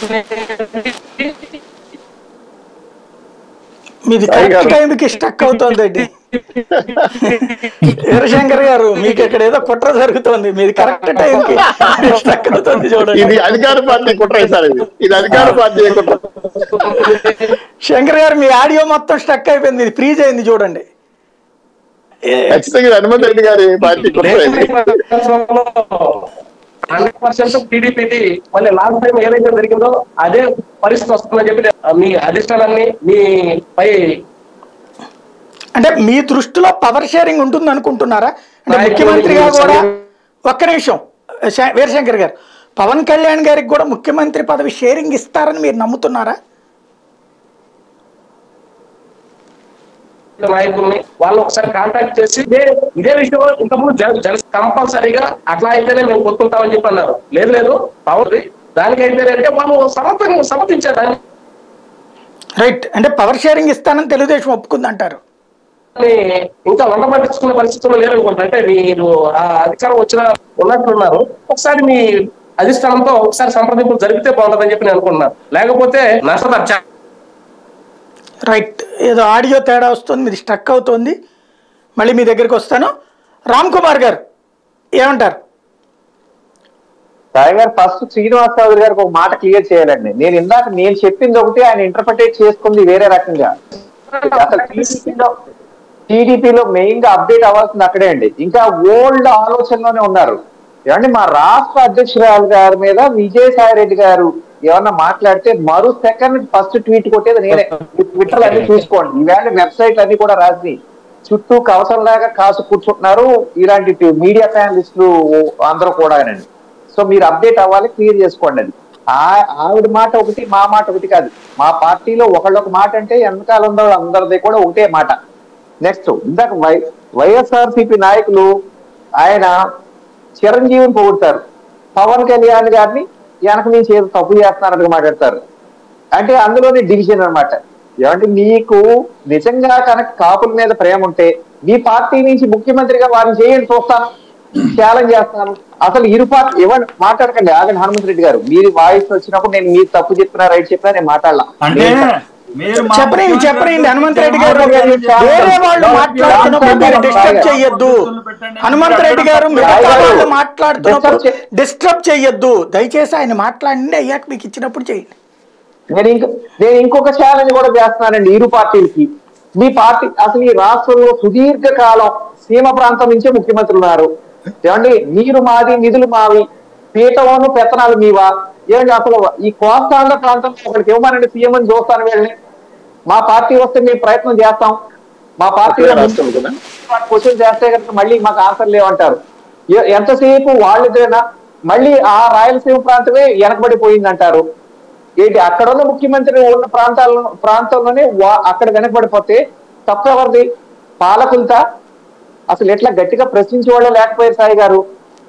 A: మీది
C: సాయి
A: కరెక్ట్
C: గారు.
A: టైంకి స్టక్ అవుతోందండి వీరశంకర్ గారు మీకు ఇక్కడ ఏదో కుట్ర జరుగుతోంది మీది కరెక్ట్ టైంకి స్టక్ అవుతుంది చూడండి
C: ఇది అధికార పార్టీ కుట్ర సార్ ఇది ఇది అధికార పార్టీ కుట్ర
A: శంకర్ గారు మీ ఆడియో మొత్తం స్టక్ అయిపోయింది ఇది ఫ్రీజ్ అయింది చూడండి ఏ-
C: ఖచ్చితంగా ఇది హనుమంత్ రెడ్డి గారి పార్టీ కుట్ర ఇది
B: హండ్రెడ్ పర్సెంట్ టీడీపీది మళ్ళీ లాస్ట్ టైం ఏదైతే జరిగిందో అదే పరిస్థితి వస్తుందని చెప్పి మీ అధిష్టానాన్ని మీ పై
A: అంటే మీ దృష్టిలో పవర్ షేరింగ్ ఉంటుంది అనుకుంటున్నారా అంటే
B: నాయకులు
A: ముఖ్యమంత్రిగా
B: ఈ
A: కూడా
B: సమయం-
A: ఒక్క నిమిషం శ- వీరశంకర్ గారు పవన్ కళ్యాణ్ గారికి కూడా ముఖ్యమంత్రి పదవి షేరింగ్ ఇస్తారని మీరు నమ్ముతున్నారా
B: నాయకుల్ని వాళ్ళు ఒకసారి కాంటాక్ట్ చేసి ఇదే ఇదే విషయం ఇంతకుముందు జన జన కంపల్సరీగా అట్లా అయితేనే మేము కొట్టుకుంటామని చెప్పి అన్నారు లేదు లేదు పవర్ దానికైతే అంటే వాళ్ళు సమర్థం సమర్థించారు దాన్ని
A: రైట్ అంటే పవర్ షేరింగ్ ఇస్తానని తెలుగుదేశం ఒప్పుకుంది అంటారు
B: ఇంకా వంట పట్టించుకునే పరిస్థితుల్లో లేరు అనుకుంటా అంటే మీరు ఆ అధికారం వచ్చిన ఉన్నట్లున్నారు ఒకసారి మీ అధిష్టానంతో ఒకసారి సంప్రదింపులు జరిగితే బాగుంటుందని చెప్పి నేను అనుకుంటున్నాను లేకపోతే నష్టపరిచా
A: రైట్ ఏదో ఆడియో తేడా వస్తుంది మీది స్టక్ అవుతుంది మళ్ళీ మీ దగ్గరికి వస్తాను రామ్ కుమార్ గారు ఏమంటారు
D: సాయి గారు ఫస్ట్ శ్రీనివాస్ చౌదరి గారికి ఒక మాట క్లియర్ చేయాలండి నేను ఇందాక నేను చెప్పింది ఒకటి ఆయన ఇంటర్ప్రిటేట్ చేసుకుంది వేరే రకంగా అసలు టీడీపీలో టీడీపీలో మెయిన్ గా అప్డేట్ అవ్వాల్సింది అక్కడే అండి ఇంకా ఓల్డ్ ఆలోచనలోనే ఉన్నారు ఏమంటే మా రాష్ట్ర అధ్యక్షురాలు గారి మీద విజయసాయి రెడ్డి గారు ఏమన్నా మాట్లాడితే మరో సెకండ్ ఫస్ట్ ట్వీట్ కొట్టేది నేనే ట్విట్టర్ అన్ని చూసుకోండి ఈవేళ వెబ్సైట్లు అన్ని కూడా రాసి చుట్టూ కవసంలాగా కాసు కూర్చుంటున్నారు ఇలాంటి మీడియా ప్యానలిస్టులు అందరూ కూడానండి సో మీరు అప్డేట్ అవ్వాలి క్లియర్ చేసుకోండి అది ఆ- ఆవిడ మాట ఒకటి మా మాట ఒకటి కాదు మా పార్టీలో ఒకళ్ళొక మాట అంటే ఎంతకాలంలో అందరిది కూడా ఒకటే మాట నెక్స్ట్ ఇందాక వై వైఎస్ఆర్సీపీ నాయకులు ఆయన చిరంజీవిని పొగుడతారు పవన్ కళ్యాణ్ గారిని వెనక నుంచి ఏదో తప్పు చేస్తున్నారని మాట్లాడతారు అంటే అందులోనే డివిజన్ అన్నమాట ఏమంటే మీకు నిజంగా కనుక కాపుల మీద ప్రేమ ఉంటే మీ పార్టీ నుంచి ముఖ్యమంత్రిగా వారిని చేయండి చూస్తాను ఛాలెంజ్ చేస్తాను అసలు ఇరు పార్టీ ఇవ్వండి మాట్లాడకండి ఆగండి హనుమంత్ రెడ్డి గారు మీరు వాయిస్ వచ్చినప్పుడు నేను మీరు తప్పు చెప్పినా రైట్ చెప్పినా నేను మాట్లాడలా
E: అంటే మీరు మా
A: చెప్పనండి చెప్పనండి హనుమంత్ రెడ్డి గారు
D: మాట్లాడండి.
A: వేరే వాళ్ళు మాట్లాడుతున్నప్పుడు మీరు డిస్టర్బ్ చెయ్యొద్దు హనుమంత్ రెడ్డి గారు మిగతా వాళ్ళు మాట్లాడుతున్నప్పుడు డిస్టర్బ్ చెయ్యొద్దు దయచేసి ఆయన మాట్లాడండి అయ్యాక మీకు ఇచ్చినప్పుడు చేయండి
D: నేను ఇంక నేను ఇంకొక ఛాలెంజ్ కూడా చేస్తున్నానండి ఇరు పార్టీలకి మీ పార్టీ అసలు ఈ రాష్ట్రంలో సుదీర్ఘ కాలం సీమ ప్రాంతం నుంచే ముఖ్యమంత్రులు ఉన్నారు ఏమండి నీరు మాది నిధులు మావి పీఠమును పెత్తనాలు మీవా ఏమండి అసలు ఈ కోస్తాంధ్ర ప్రాంతంలో ఒకరికి ఇవ్వమనండి సీఎం అని చూస్తాను వీళ్ళని మా పార్టీ వస్తే మేము ప్రయత్నం చేస్తాం మా పార్టీలో
C: రాష్ట్రం కూడా
D: క్వశ్చన్ చేస్తే కనుక మళ్ళీ మాకు ఆన్సర్ లేవంటారు ఎ- ఎంతసేపు వాళ్ళిద్దరైనా మళ్ళీ ఆ రాయలసీమ ప్రాంతమే వెనకబడిపోయింది అంటారు ఏంటి అక్కడ ఉన్న ముఖ్యమంత్రి ఉన్న ప్రాంతాల్లో ప్రాంతంలోనే వా- అక్కడ వెనకబడిపోతే తప్పు ఎవరిది పాలకులతా అసలు ఎట్లా గట్టిగా ప్రశ్నించే వాళ్ళే లేకపోయారు సాయి గారు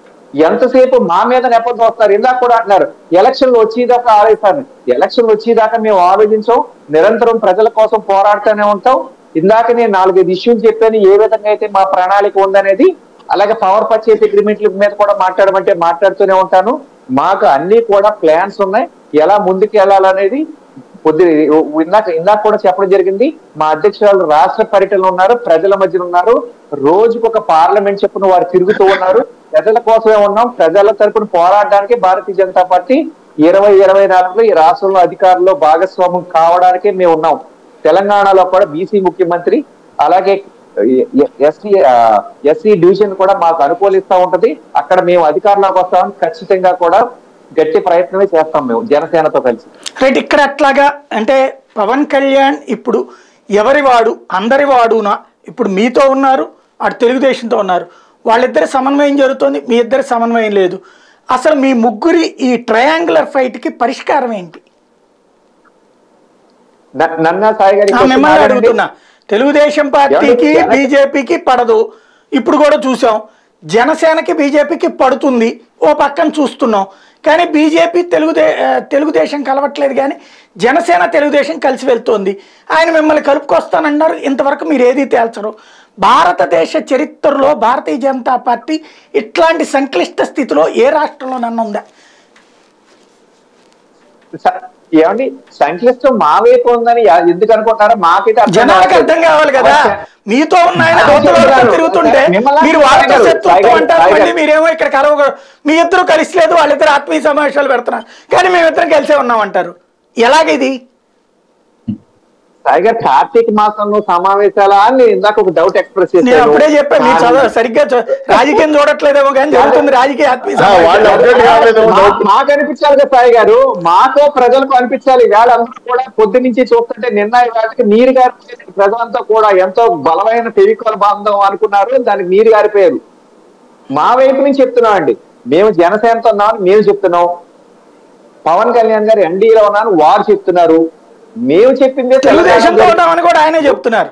D: ఎంతసేపు మా మీద నెపంతో వస్తారు ఇందాక కూడా అంటున్నారు ఎలక్షన్లు వచ్చేదాకా ఆలోచిస్తాను ఎలక్షన్లు వచ్చేదాకా మేము ఆలోచించాం నిరంతరం ప్రజల కోసం పోరాడుతూనే ఉంటాం ఇందాక నేను నాలుగైదు ఇష్యూలు చెప్పాను ఏ విధంగా అయితే మా ప్రణాళిక ఉందనేది అలాగే పవర్ పర్చేస్ అగ్రిమెంట్ల మీద కూడా మాట్లాడమంటే మాట్లాడుతూనే ఉంటాను మాకు అన్ని కూడా ప్లాన్స్ ఉన్నాయి ఎలా ముందుకు వెళ్ళాలనేది కొద్ది ఇందాక ఇందాక కూడా చెప్పడం జరిగింది మా అధ్యక్షురాలు రాష్ట్ర పర్యటనలో ఉన్నారు ప్రజల మధ్యన ఉన్నారు రోజుకు ఒక పార్లమెంట్ చెప్పున వారు తిరుగుతూ ఉన్నారు ప్రజల కోసమే ఉన్నాం ప్రజల తరపున పోరాడడానికి భారతీయ జనతా పార్టీ ఇరవై ఇరవై నాలుగులో ఈ రాష్ట్రంలో అధికారంలో భాగస్వామ్యం కావడానికే మేము ఉన్నాం తెలంగాణలో కూడా బీసీ ముఖ్యమంత్రి అలాగే ఎస్సీ ఎస్సీ డివిజన్ కూడా మాకు అనుకూలిస్తా ఉంటది అక్కడ మేము అధికారంలోకి వస్తామని ఖచ్చితంగా కూడా గట్టి ప్రయత్నమే చేస్తాం మేము జనసేనతో కలిసి
A: రైట్ ఇక్కడ అట్లాగా అంటే పవన్ కళ్యాణ్ ఇప్పుడు ఎవరి వాడు అందరి వాడునా ఇప్పుడు మీతో ఉన్నారు అటు తెలుగుదేశంతో ఉన్నారు వాళ్ళిద్దరి సమన్వయం జరుగుతోంది మీ ఇద్దరి సమన్వయం లేదు అసలు మీ ముగ్గురి ఈ ట్రయాంగులర్ ఫైట్కి పరిష్కారం ఏంటి
D: న- నన్నా సాయి గారి
A: ఆ,
D: question
A: మిమ్మల్ని
D: అడగండి.
A: అడుగుతున్నా తెలుగుదేశం పార్టీకి
D: జన-
A: బీజేపీకి పడదు ఇప్పుడు కూడా చూసాం జనసేనకి బీజేపీకి పడుతుంది ఓ పక్కన చూస్తున్నాం కానీ బీజేపీ తెలుగుదే ఆ, తెలుగుదేశం కలవట్లేదు కానీ జనసేన తెలుగుదేశం కలిసి వెళ్తోంది ఆయన మిమ్మల్ని కలుపుకొస్తానన్నారు ఇంతవరకు మీరు ఏది తేల్చరు భారతదేశ చరిత్రలో భారతీయ జనతా పార్టీ ఇట్లాంటి సంక్లిష్ట స్థితిలో ఏ రాష్ట్రంలోనన్నా ఉందా
D: స- ఏమండి సంక్లిష్టం మా వైపు ఉందని ఎ- ఎందుకు అనుకుంటున్నారో మాకైతే అర్థం
A: జనాలకు
D: కావట్లేదు.
A: అర్థం కావాలి కదా మీతో ఉన్న ఆయన
D: అదే
A: అవతల వాళ్ళతో
D: చెప్తున్నాను.
A: తిరుగుతుంటే
D: మిమ్మల్ని
A: మీరు వాళ్ళతో
D: సాయి గారు,
A: శత్రుత్వం
D: సాయి
A: అంటారు
D: గారు.
A: మళ్ళీ మీరేమో ఇక్కడ కలవ మీ ఇద్దరు కలిసిలేదు వాళ్ళిద్దరు ఆత్మీయ సమావేశాలు పెడుతున్నారు కానీ మేమిద్దరం కలిసే ఉన్నాం అంటారు ఎలాగిది
D: సాయి గారు కార్తీక మాసంలో సమావేశాల అని నేను ఇందాక ఒక డౌట్ ఎక్స్ప్రెస్
A: నేను
D: చేశాను
A: అప్పుడే చెప్పాను మీరు చదవ సరిగ్గా చ- రాజకీయం చూడట్లేదేమో కానీ జరుగుతుంది రాజకీయ ఆత్మీయ
C: ఆ, వాళ్ళు
A: సమావేశాలు.
C: update కాలేదు.
D: మా- మాకు అనిపించాలి కదా సాయి గారు మాకు ప్రజలకు అనిపించాలి వాళ్ళందరూ కూడా పొద్దు నుంచి చూస్తుంటే నిన్న వాళ్ళకి నీరు గారిపోయింది ప్రజలంతా కూడా ఎంతో బలమైన ఫెవికాల్ బంధం అనుకున్నారు దానికి నీరు గారిపోయారు మా వైపు నుంచి చెప్తున్నాం అండి మేము జనసేనతో ఉన్నామని మేము చెప్తున్నాం పవన్ కళ్యాణ్ గారు ఎన్డీలో ఉన్నాను వారు చెప్తున్నారు మేము చెప్పిందే
A: తెలుగుదేశంతో
D: తెలంగాణ
A: ఉన్నామని కూడా ఆయనే చెప్తున్నారు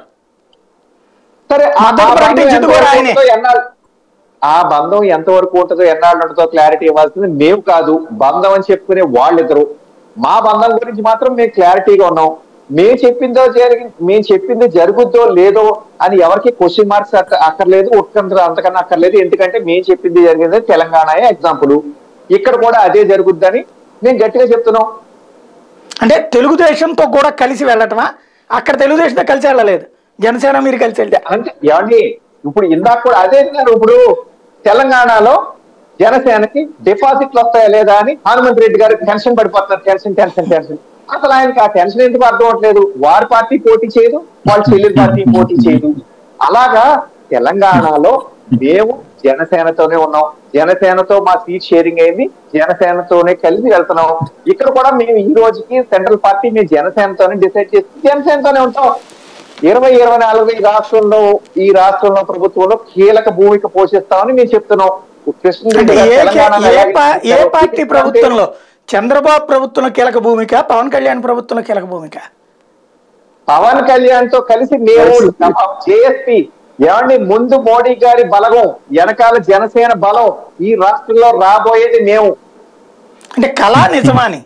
D: సరే ఆ-
A: మద్దతు
D: ఆ బంధం
A: ప్రకటించింది కూడా
D: ఎంతవరకు
A: ఆయనే.
D: ఉంటుందో ఎన్నాళ్ళు- ఆ బంధం ఎంతవరకు ఉంటుందో ఎన్నాళ్ళు ఉంటుందో క్లారిటీ ఇవ్వాల్సింది మేము కాదు బంధం అని చెప్పుకునే వాళ్ళిద్దరు మా బంధం గురించి మాత్రం మేము క్లారిటీగా ఉన్నాం మేము చెప్పిందో జరిగి మేము చెప్పింది జరుగుద్దో లేదో అని ఎవరికి క్వశ్చన్ మార్క్స్ అక్కర్లేదు ఉత్కంఠ అంతకన్నా అక్కర్లేదు ఎందుకంటే మేము చెప్పింది జరిగింది తెలంగాణ ఎగ్జాంపుల్ ఇక్కడ కూడా అదే జరుగుద్దని మేము గట్టిగా చెప్తున్నాం
A: అంటే తెలుగుదేశంతో కూడా కలిసి వెళ్ళటమా అక్కడ తెలుగుదేశంతో కలిసి వెళ్ళలేదు జనసేన మీరు కలిసి వెళ్తే
D: అంటే ఏమండి ఇప్పుడు ఇందాక కూడా అదే అన్నారు ఇప్పుడు తెలంగాణలో జనసేనకి డిపాజిట్లు వస్తాయా లేదా అని హనుమంత్ రెడ్డి గారు టెన్షన్ పడిపోతున్నారు టెన్షన్ టెన్షన్ టెన్షన్ అసలు ఆయనకి ఆ టెన్షన్ ఎందుకు అర్థం అవట్లేదు వారి పార్టీ పోటీ చేయదు వాళ్ళ చెల్లెల పార్టీ పోటీ చేయదు అలాగా తెలంగాణలో మేము జనసేనతోనే ఉన్నాం జనసేనతో మా సీట్ షేరింగ్ అయింది జనసేనతోనే కలిసి వెళ్తున్నాం ఇక్కడ కూడా మేము ఈ రోజుకి సెంట్రల్ పార్టీ మేము జనసేనతోనే డిసైడ్ చేసి జనసేనతోనే ఉంటాం ఇరవై ఇరవై నాలుగు ఈ రాష్ట్రంలో ఈ రాష్ట్రంలో ప్రభుత్వంలో కీలక భూమిక పోషిస్తామని మేము చెప్తున్నాం కృష్ణరెడ్డి
A: అంటే
D: గారు
A: ఏ
D: తెలంగాణలో
A: ఏ
D: ఎలాగ
A: పా- ఏ
D: ఇచ్చారో
A: పార్టీ
D: ఇక్కడ
A: ప్రభుత్వంలో చంద్రబాబు ప్రభుత్వంలో కీలక భూమిక పవన్ కళ్యాణ్ ప్రభుత్వంలో కీలక భూమిక
D: పవన్ కళ్యాణ్ తో కలిసి మేము జేఎస్పీ ఏమండి ముందు మోడీ గారి బలగం వెనకాల జనసేన బలం ఈ రాష్ట్రంలో రాబోయేది మేము
A: అంటే కళా నిజమాని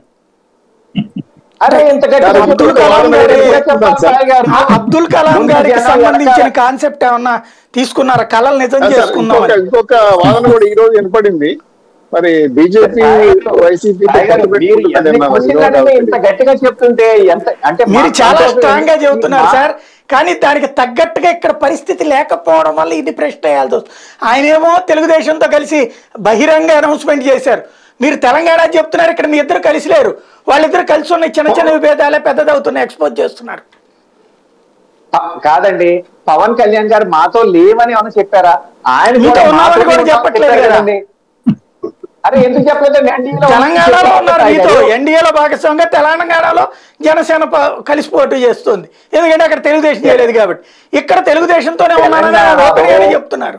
D: అరే ఇంత గట్టిగా
A: అబ్దుల్ కలాం గారి
D: చెప్పాలి సాయి గారు.
A: ఆ అబ్దుల్ కలాం
D: ముందు
A: గారికి
D: జనం
A: సంబంధించిన
D: వెనకాల-
A: కాన్సెప్ట్ ఏమన్నా తీసుకున్నారా కళలు నిజం
C: సార్,
A: చేసుకుందాం
C: ఇంకొక ఇంకొక వాదన కూడా ఈ రోజు వినపడింది మరి బీజేపీ వైసీపీ
D: సాయి గారు, మీరు ఎన్ని క్వశ్చన్లు అడిగినా ఇంత గట్టిగా చెప్తుంటే ఎంత అంటే
A: మీరు
D: మాకు
A: చాలా
D: సంతోషం
A: స్ట్రాంగ్ గా
D: ఏంటి?
A: చెబుతున్నారు
D: మా-
A: సార్ కానీ దానికి తగ్గట్టుగా ఇక్కడ పరిస్థితి లేకపోవడం వల్ల ఇది ప్రశ్న వేయాల్సి వస్తుంది ఆయనేమో తెలుగుదేశంతో కలిసి బహిరంగ అనౌన్స్మెంట్ చేశారు మీరు తెలంగాణ చెప్తున్నారు ఇక్కడ మీ ఇద్దరు కలిసి లేరు వాళ్ళిద్దరు కలిసి ఉన్న చిన్న చిన్న విభేదాలే పెద్దదవుతున్నాయి ఎక్స్పోజ్ చేస్తున్నారు
D: ప- కాదండి పవన్ కళ్యాణ్ గారు మాతో లేవని ఏమైనా చెప్పారా ఆయన
A: మీతో
D: కూడా
A: ఉన్నామని
D: మాతోనే
A: కూడా
D: ఉన్నామని
A: చెప్పట్లేదు
D: చెప్పారు
A: కదా.
D: కదండి. అరే ఎందుకు చెప్పలేదండి ఎన్డీఏలో
A: తెలంగాణలో ఉన్నారు
D: సాయి
A: మీతో
D: గారు.
A: ఎన్డీఏలో భాగస్వామిగా తెలంగాణలో జనసేన ప- కలిసి పోటీ చేస్తుంది ఎందుకంటే అక్కడ తెలుగుదేశం చేయలేదు కాబట్టి ఇక్కడ తెలుగుదేశంతోనే ఉన్నానని ఆయన
D: తెలంగాణలో-
A: ఓపెన్ గానే చెప్తున్నారు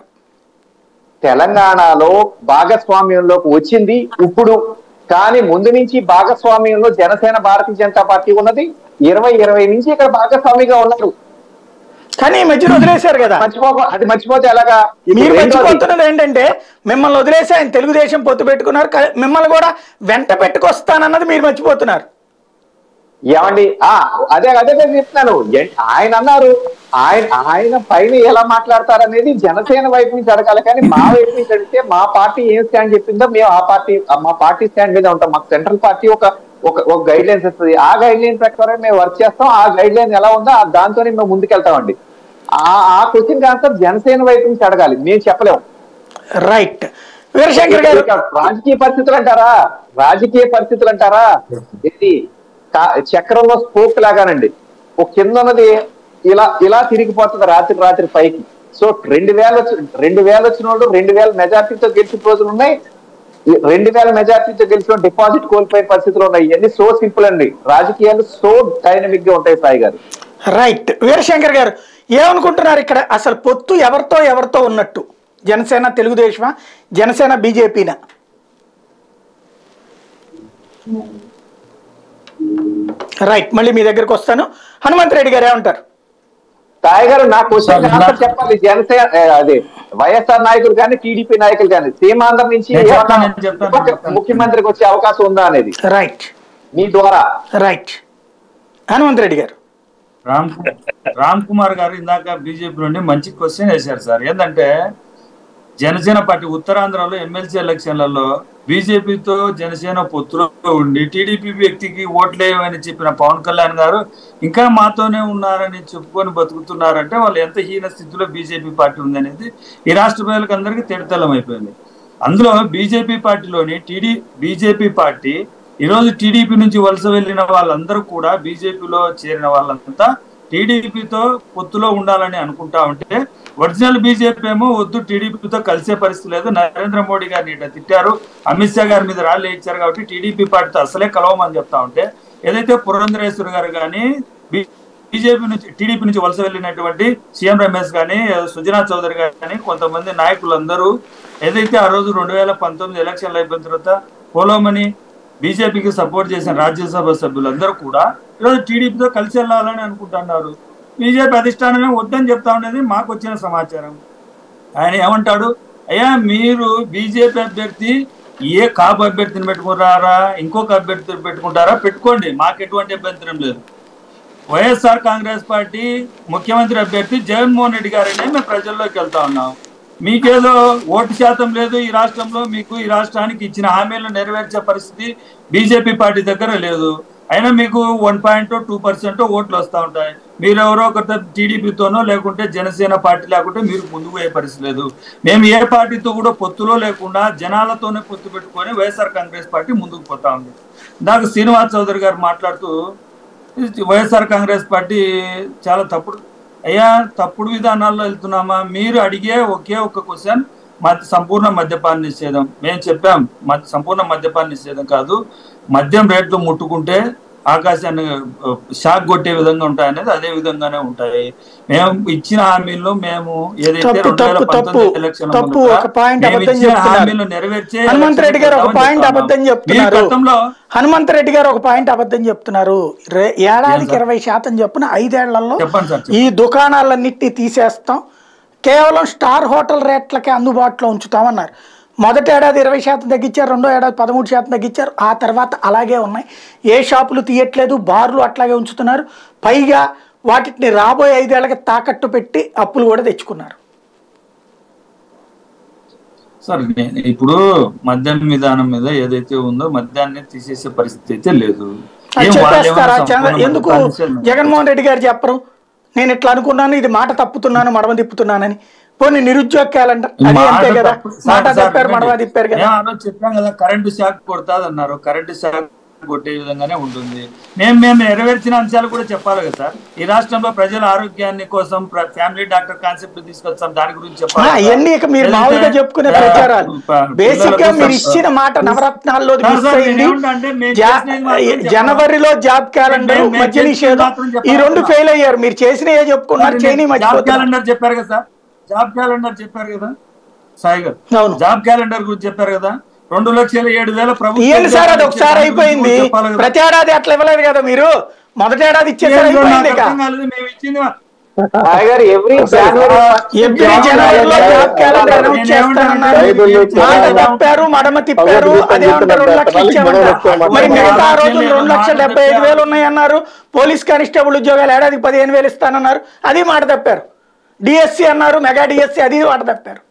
D: తెలంగాణలో భాగస్వామ్యంలోకి వచ్చింది ఇప్పుడు కానీ ముందు నుంచి భాగస్వామ్యంలో జనసేన భారతీయ జనతా పార్టీ ఉన్నది ఇరవై ఇరవై నుంచి ఇక్కడ భాగస్వామిగా ఉన్నారు
A: కానీ ఈ మధ్యన వదిలేశారు కదా
D: మర్చిపోక అది మర్చిపోతే ఎలాగా ఇప్పుడు
A: మీరు
D: రెండోది,
A: మర్చిపోతున్నది ఏంటంటే మిమ్మల్ని వదిలేసి ఆయన తెలుగుదేశం పొత్తు పెట్టుకున్నారు క- మిమ్మల్ని కూడా వెంట పెట్టుకొస్తానన్నది మీరు మర్చిపోతున్నారు
D: ఏమండి ఆ అదే అదే నేను చెప్తున్నాను ఎన్- ఆయన అన్నారు ఆయన ఆయన పైన ఎలా మాట్లాడతారనేది జనసేన వైపు నుంచి అడగాలి కానీ మా వైపు నుంచి అడిగితే మా పార్టీ ఏం స్టాండ్ చెప్పిందో మేము ఆ పార్టీ మా పార్టీ స్టాండ్ మీద ఉంటాం మాకు సెంట్రల్ పార్టీ ఒక ఒక ఒక గైడ్ లైన్స్ ఇస్తుంది ఆ గైడ్ లైన్ ప్రకారం మేము వర్క్ చేస్తాం ఆ గైడ్ లైన్ ఎలా ఉందో ఆ దాంతోనే మేము ముందుకెళ్తామండి ఆ ఆ క్వశ్చన్ ఆన్సర్ జనసేన వైపు నుంచి అడగాలి మేము చెప్పలేము
A: రైట్ వీరశంకర్ గారు
D: ఇక రాజకీయ పరిస్థితులు అంటారా రాజకీయ పరిస్థితులు అంటారా ఇది కా- చక్రంలో స్పోక్ లాగానండి ఒక కింద ఉన్నది ఇలా ఇలా తిరిగిపోతుంది రాత్రి రాత్రి పైకి సో రెండు వేల వచ్చి రెండు వేలు వచ్చిన వాళ్ళు రెండు వేల మెజార్టీతో గెలిచిన రోజులు ఉన్నాయి ఈ రెండు వేల మెజార్టీతో గెలిచిన డిపాజిట్ కోల్పోయే పరిస్థితులు ఉన్నాయి ఇవన్నీ సో సింపుల్ అండి రాజకీయాలు సో డైనమిక్ గా ఉంటాయి సాయి గారు
A: రైట్ వీరశంకర్ గారు ఏమనుకుంటున్నారు ఇక్కడ అసలు పొత్తు ఎవరితో ఎవరితో ఉన్నట్టు జనసేన తెలుగుదేశమా జనసేన బీజేపీనా రైట్ మళ్ళీ మీ దగ్గరకు వస్తాను హనుమంత్ రెడ్డి గారు ఏమంటారు
D: సాయి గారు నా క్వశ్చన్
E: సార్,
D: ఆన్సర్
E: నా-
D: చెప్పాలి జనసేన ఏ, అదే వైఎస్ఆర్ నాయకులు కానీ టీడీపీ నాయకులు కానీ సీమాంధ్ర నుంచి
E: నేను
D: ఏమన్నా
E: చెప్తాను, నేను చెప్తాను,
D: ఉప-
E: నేను చెప్తాను.
D: ముఖ్యమంత్రికి వచ్చే అవకాశం ఉందా అనేది
A: రైట్
D: మీ ద్వారా
A: రైట్ హనుమంత్ రెడ్డి గారు
E: రామ్ రామ్ కుమార్ గారు ఇందాక బీజేపీ నుండి మంచి క్వశ్చన్ వేశారు సార్ ఏంటంటే జనసేన పార్టీ ఉత్తరాంధ్రలో ఎమ్మెల్సీ ఎలక్షన్లలో బీజేపీతో జనసేన పొత్తులో ఉండి టీడీపీ వ్యక్తికి ఓట్లేయమని చెప్పిన పవన్ కళ్యాణ్ గారు ఇంకా మాతోనే ఉన్నారని చెప్పుకొని బతుకుతున్నారంటే వాళ్ళు ఎంత హీన స్థితిలో బీజేపీ పార్టీ ఉందనేది ఈ రాష్ట్ర ప్రజలకు అందరికీ తెడతలం అయిపోయింది అందులో బీజేపీ పార్టీలోని టీడీ బీజేపీ పార్టీ ఈరోజు టీడీపీ నుంచి వలస వెళ్ళిన వాళ్ళందరూ కూడా బీజేపీలో చేరిన వాళ్ళంతా టీడీపీతో పొత్తులో ఉండాలని అనుకుంటా ఉంటే ఒరిజినల్ బీజేపీ ఏమో వద్దు టీడీపీతో కలిసే పరిస్థితి లేదు నరేంద్ర మోడీ గారిని ఇట్లా తిట్టారు అమిత్ షా గారి మీద రాళ్ళు ఇచ్చారు కాబట్టి టీడీపీ పార్టీతో అసలే కలవమని చెప్తా ఉంటే ఏదైతే పురంధరేశ్వర్ గారు కానీ బీజేపీ నుంచి టీడీపీ నుంచి వలస వెళ్ళినటువంటి సీఎం రమేష్ కానీ సుజనా చౌదరి కానీ కొంతమంది నాయకులందరూ ఏదైతే ఆ రోజు రెండు వేల పంతొమ్మిది ఎలక్షన్లు అయిపోయిన తర్వాత పోలోమని బీజేపీకి సపోర్ట్ చేసిన రాజ్యసభ సభ్యులందరూ కూడా ఈరోజు టీడీపీతో కలిసి వెళ్ళాలని అనుకుంటున్నారు బీజేపీ అధిష్టానమే వద్దని చెప్తా ఉండేది మాకు వచ్చిన సమాచారం ఆయన ఏమంటాడు అయ్యా మీరు బీజేపీ అభ్యర్థి ఏ కాపు అభ్యర్థిని పెట్టుకుంటారా ఇంకొక అభ్యర్థిని పెట్టుకుంటారా పెట్టుకోండి మాకు ఎటువంటి అభ్యంతరం లేదు వైఎస్ఆర్ కాంగ్రెస్ పార్టీ ముఖ్యమంత్రి అభ్యర్థి జగన్మోహన్ రెడ్డి గారనే మేము ప్రజల్లోకి వెళ్తా ఉన్నాం మీకేదో ఓటు శాతం లేదు ఈ రాష్ట్రంలో మీకు ఈ రాష్ట్రానికి ఇచ్చిన హామీలను నెరవేర్చే పరిస్థితి బీజేపీ పార్టీ దగ్గర లేదు అయినా మీకు వన్ పాయింట్ టూ పర్సెంట్ ఓట్లు వస్తూ ఉంటాయి మీరు ఎవరో ఒకరితో టీడీపీతోనో లేకుంటే జనసేన పార్టీ లేకుంటే మీరు ముందుకు పోయే పరిస్థితి లేదు మేము ఏ పార్టీతో కూడా పొత్తులో లేకుండా జనాలతోనే పొత్తు పెట్టుకొని వైఎస్ఆర్ కాంగ్రెస్ పార్టీ ముందుకు పోతా ఉంది దాకా శ్రీనివాస్ చౌదరి గారు మాట్లాడుతూ వైఎస్ఆర్ కాంగ్రెస్ పార్టీ చాలా తప్పుడు అయ్యా తప్పుడు విధానాల్లో వెళ్తున్నామా మీరు అడిగే ఒకే ఒక క్వశ్చన్ మద్య సంపూర్ణ మద్యపాన నిషేధం మేము చెప్పాం మద్య సంపూర్ణ మద్యపాన నిషేధం కాదు మద్యం రేట్లు ముట్టుకుంటే ఆకాశాన్ని ఆ, షాక్ కొట్టే విధంగా ఉంటాయి అనేది అదే విధంగానే ఉంటాయి మేము ఇచ్చిన హామీల్లో మేము ఏదైతే
A: తప్పు,
E: రెండు వేల
A: తప్పు,
E: పంతొమ్మిది
A: తప్పు.
E: ఎలక్షన్
A: తప్పు, ఒక point అబద్ధం
E: ఇచ్చిన
A: చెప్తున్నారు.
E: హామీలు నెరవేర్చే
A: హనుమంత్ రెడ్డి గారు ఒక
E: ఎలక్షన్
A: పాయింట్
E: పెడతామని
A: అబద్ధం
E: చెప్తా ఉన్నాం.
A: చెప్తున్నారు
E: మీరు గతంలో
A: హనుమంత్ రెడ్డి గారు ఒక పాయింట్ అబద్ధం చెప్తున్నారు రే- ఏడాదికి
E: సార్?
A: ఇరవై శాతం చొప్పున ఐదేళ్లలో
E: చెప్పండి సార్, చెప్పండి.
A: ఈ దుకాణాలన్నిటినీ తీసేస్తాం కేవలం స్టార్ హోటల్ రేట్లకే అందుబాటులో ఉంచుతామన్నారు మొదటి ఏడాది ఇరవై శాతం తగ్గించారు రెండో ఏడాది పదమూడు శాతం తగ్గించారు ఆ తర్వాత అలాగే ఉన్నాయి ఏ షాపులు తీయట్లేదు బార్లు అట్లాగే ఉంచుతున్నారు పైగా వాటిని రాబోయే ఐదేళ్లకి తాకట్టు పెట్టి అప్పులు కూడా తెచ్చుకున్నారు
E: సార్ నేను ఇప్పుడు మద్యం విధానం మీద ఏదైతే ఉందో మద్యాన్ని తీసేసే పరిస్థితి అయితే లేదు
A: అది
E: ఏం వాళ్ళు
A: చెప్పేస్తారా
E: ఏమైనా
A: చంద్ర-
E: సంపూర్ణ
A: ఎందుకు
E: మద్యపాన నిషేధం-
A: జగన్మోహన్ రెడ్డి గారు చెప్పరు నేను ఇట్లా అనుకున్నాను ఇది మాట తప్పుతున్నాను మడమ తిప్పుతున్నానని పోనీ నిరుద్యోగ క్యాలెండర్ అది
E: మాట
A: అంతే కదా
E: తప్పు-
A: మాట
E: సార్, సార్,
A: తప్పారు మడమ
E: వినండి.
A: తిప్పారు కదా
E: నేను ఆ రోజు చెప్పాం కదా కరెంటు షాక్ కొడతాది అన్నారు కరెంటు షాక్ కొట్టే విధంగానే ఉంటుంది మేము మేము నెరవేర్చిన అంశాలు కూడా చెప్పాలి కదా సార్ ఈ రాష్ట్రంలో ప్రజల ఆరోగ్యాన్ని కోసం ప్ర- ఫ్యామిలీ డాక్టర్ కాన్సెప్ట్ తీసుకొచ్చాం దాని గురించి
A: ఆ,
E: చెప్పాలి కదా.
A: అవన్నీ ఇక మీరు
E: ఏదైతే,
A: మామూలుగా చెప్పుకునే
E: ఆ,
A: ప్రచారాలు
E: ప-
A: బేసిక్ గా
E: పిల్లలకు
A: మీరు
E: స-
A: ఇచ్చిన మాట నవరత్నాల్లో
E: సార్,
A: మిస్
E: సార్,
A: అయింది
E: నేనేమంటా మేము
A: జా-
E: చేసినది మాత్రం చెప్పాలి.
A: జనవరిలో జాబ్ క్యాలెండర్
E: మేము- మేము
A: మధ్య
E: చేసినది
A: నిషేధం
E: మాత్రం
A: ఈ
E: చెప్పాలి.
A: రెండు ఫెయిల్ అయ్యారు మీరు చేసిన ఏ చెప్పుకున్నారు చేయని
E: జాబ్
A: మర్చిపోతున్నారు
E: క్యాలెండర్ చెప్పారు కదా సార్ జాబ్ క్యాలెండర్ చెప్పారు కదా సాయి గారు
A: అవును
E: జాబ్ క్యాలెండర్ గురించి చెప్పారు కదా రెండు లక్షల ఏడు వేల ప్రభుత్వ
A: ఇవ్వండి సార్ అది
E: ఉద్యోగాలు
A: ఒకసారి
E: ఇచ్చే
A: అయిపోయింది
E: దాని గురించి చెప్పాలి కదా.
A: ప్రతి ఏడాది అట్లా ఇవ్వలేదు కదా మీరు మొదటి ఏడాది ఇచ్చేసారు
E: ఏంటో
A: అయిపోయింది
E: నాకు
A: ఇక
E: అర్థం కాలేదు, మేము ఇచ్చింది మా-
D: సాయి గారు ఎవ్రీ జనవరి
A: ఎవ్రీ జనవరిలో జాబ్ క్యాలెండర్ అనౌన్స్
E: నేను
A: చేస్తానన్నారు
E: ఏమంటానంటే
A: మాట తప్పారు మడమ తిప్పారు అదేమంటే రెండు లక్షలు ఇచ్చామంటారు మరి మిగతా ఆ రోజులు రెండు లక్షల డెబ్బై ఐదు వేలు ఉన్నాయన్నారు పోలీస్ కానిస్టేబుల్ ఉద్యోగాలు ఏడాదికి పదిహేను వేలు ఇస్తానన్నారు అది మాట తప్పారు డిఎస్సి అన్నారు మెగా డిఎస్సి అది మాట తప్పారు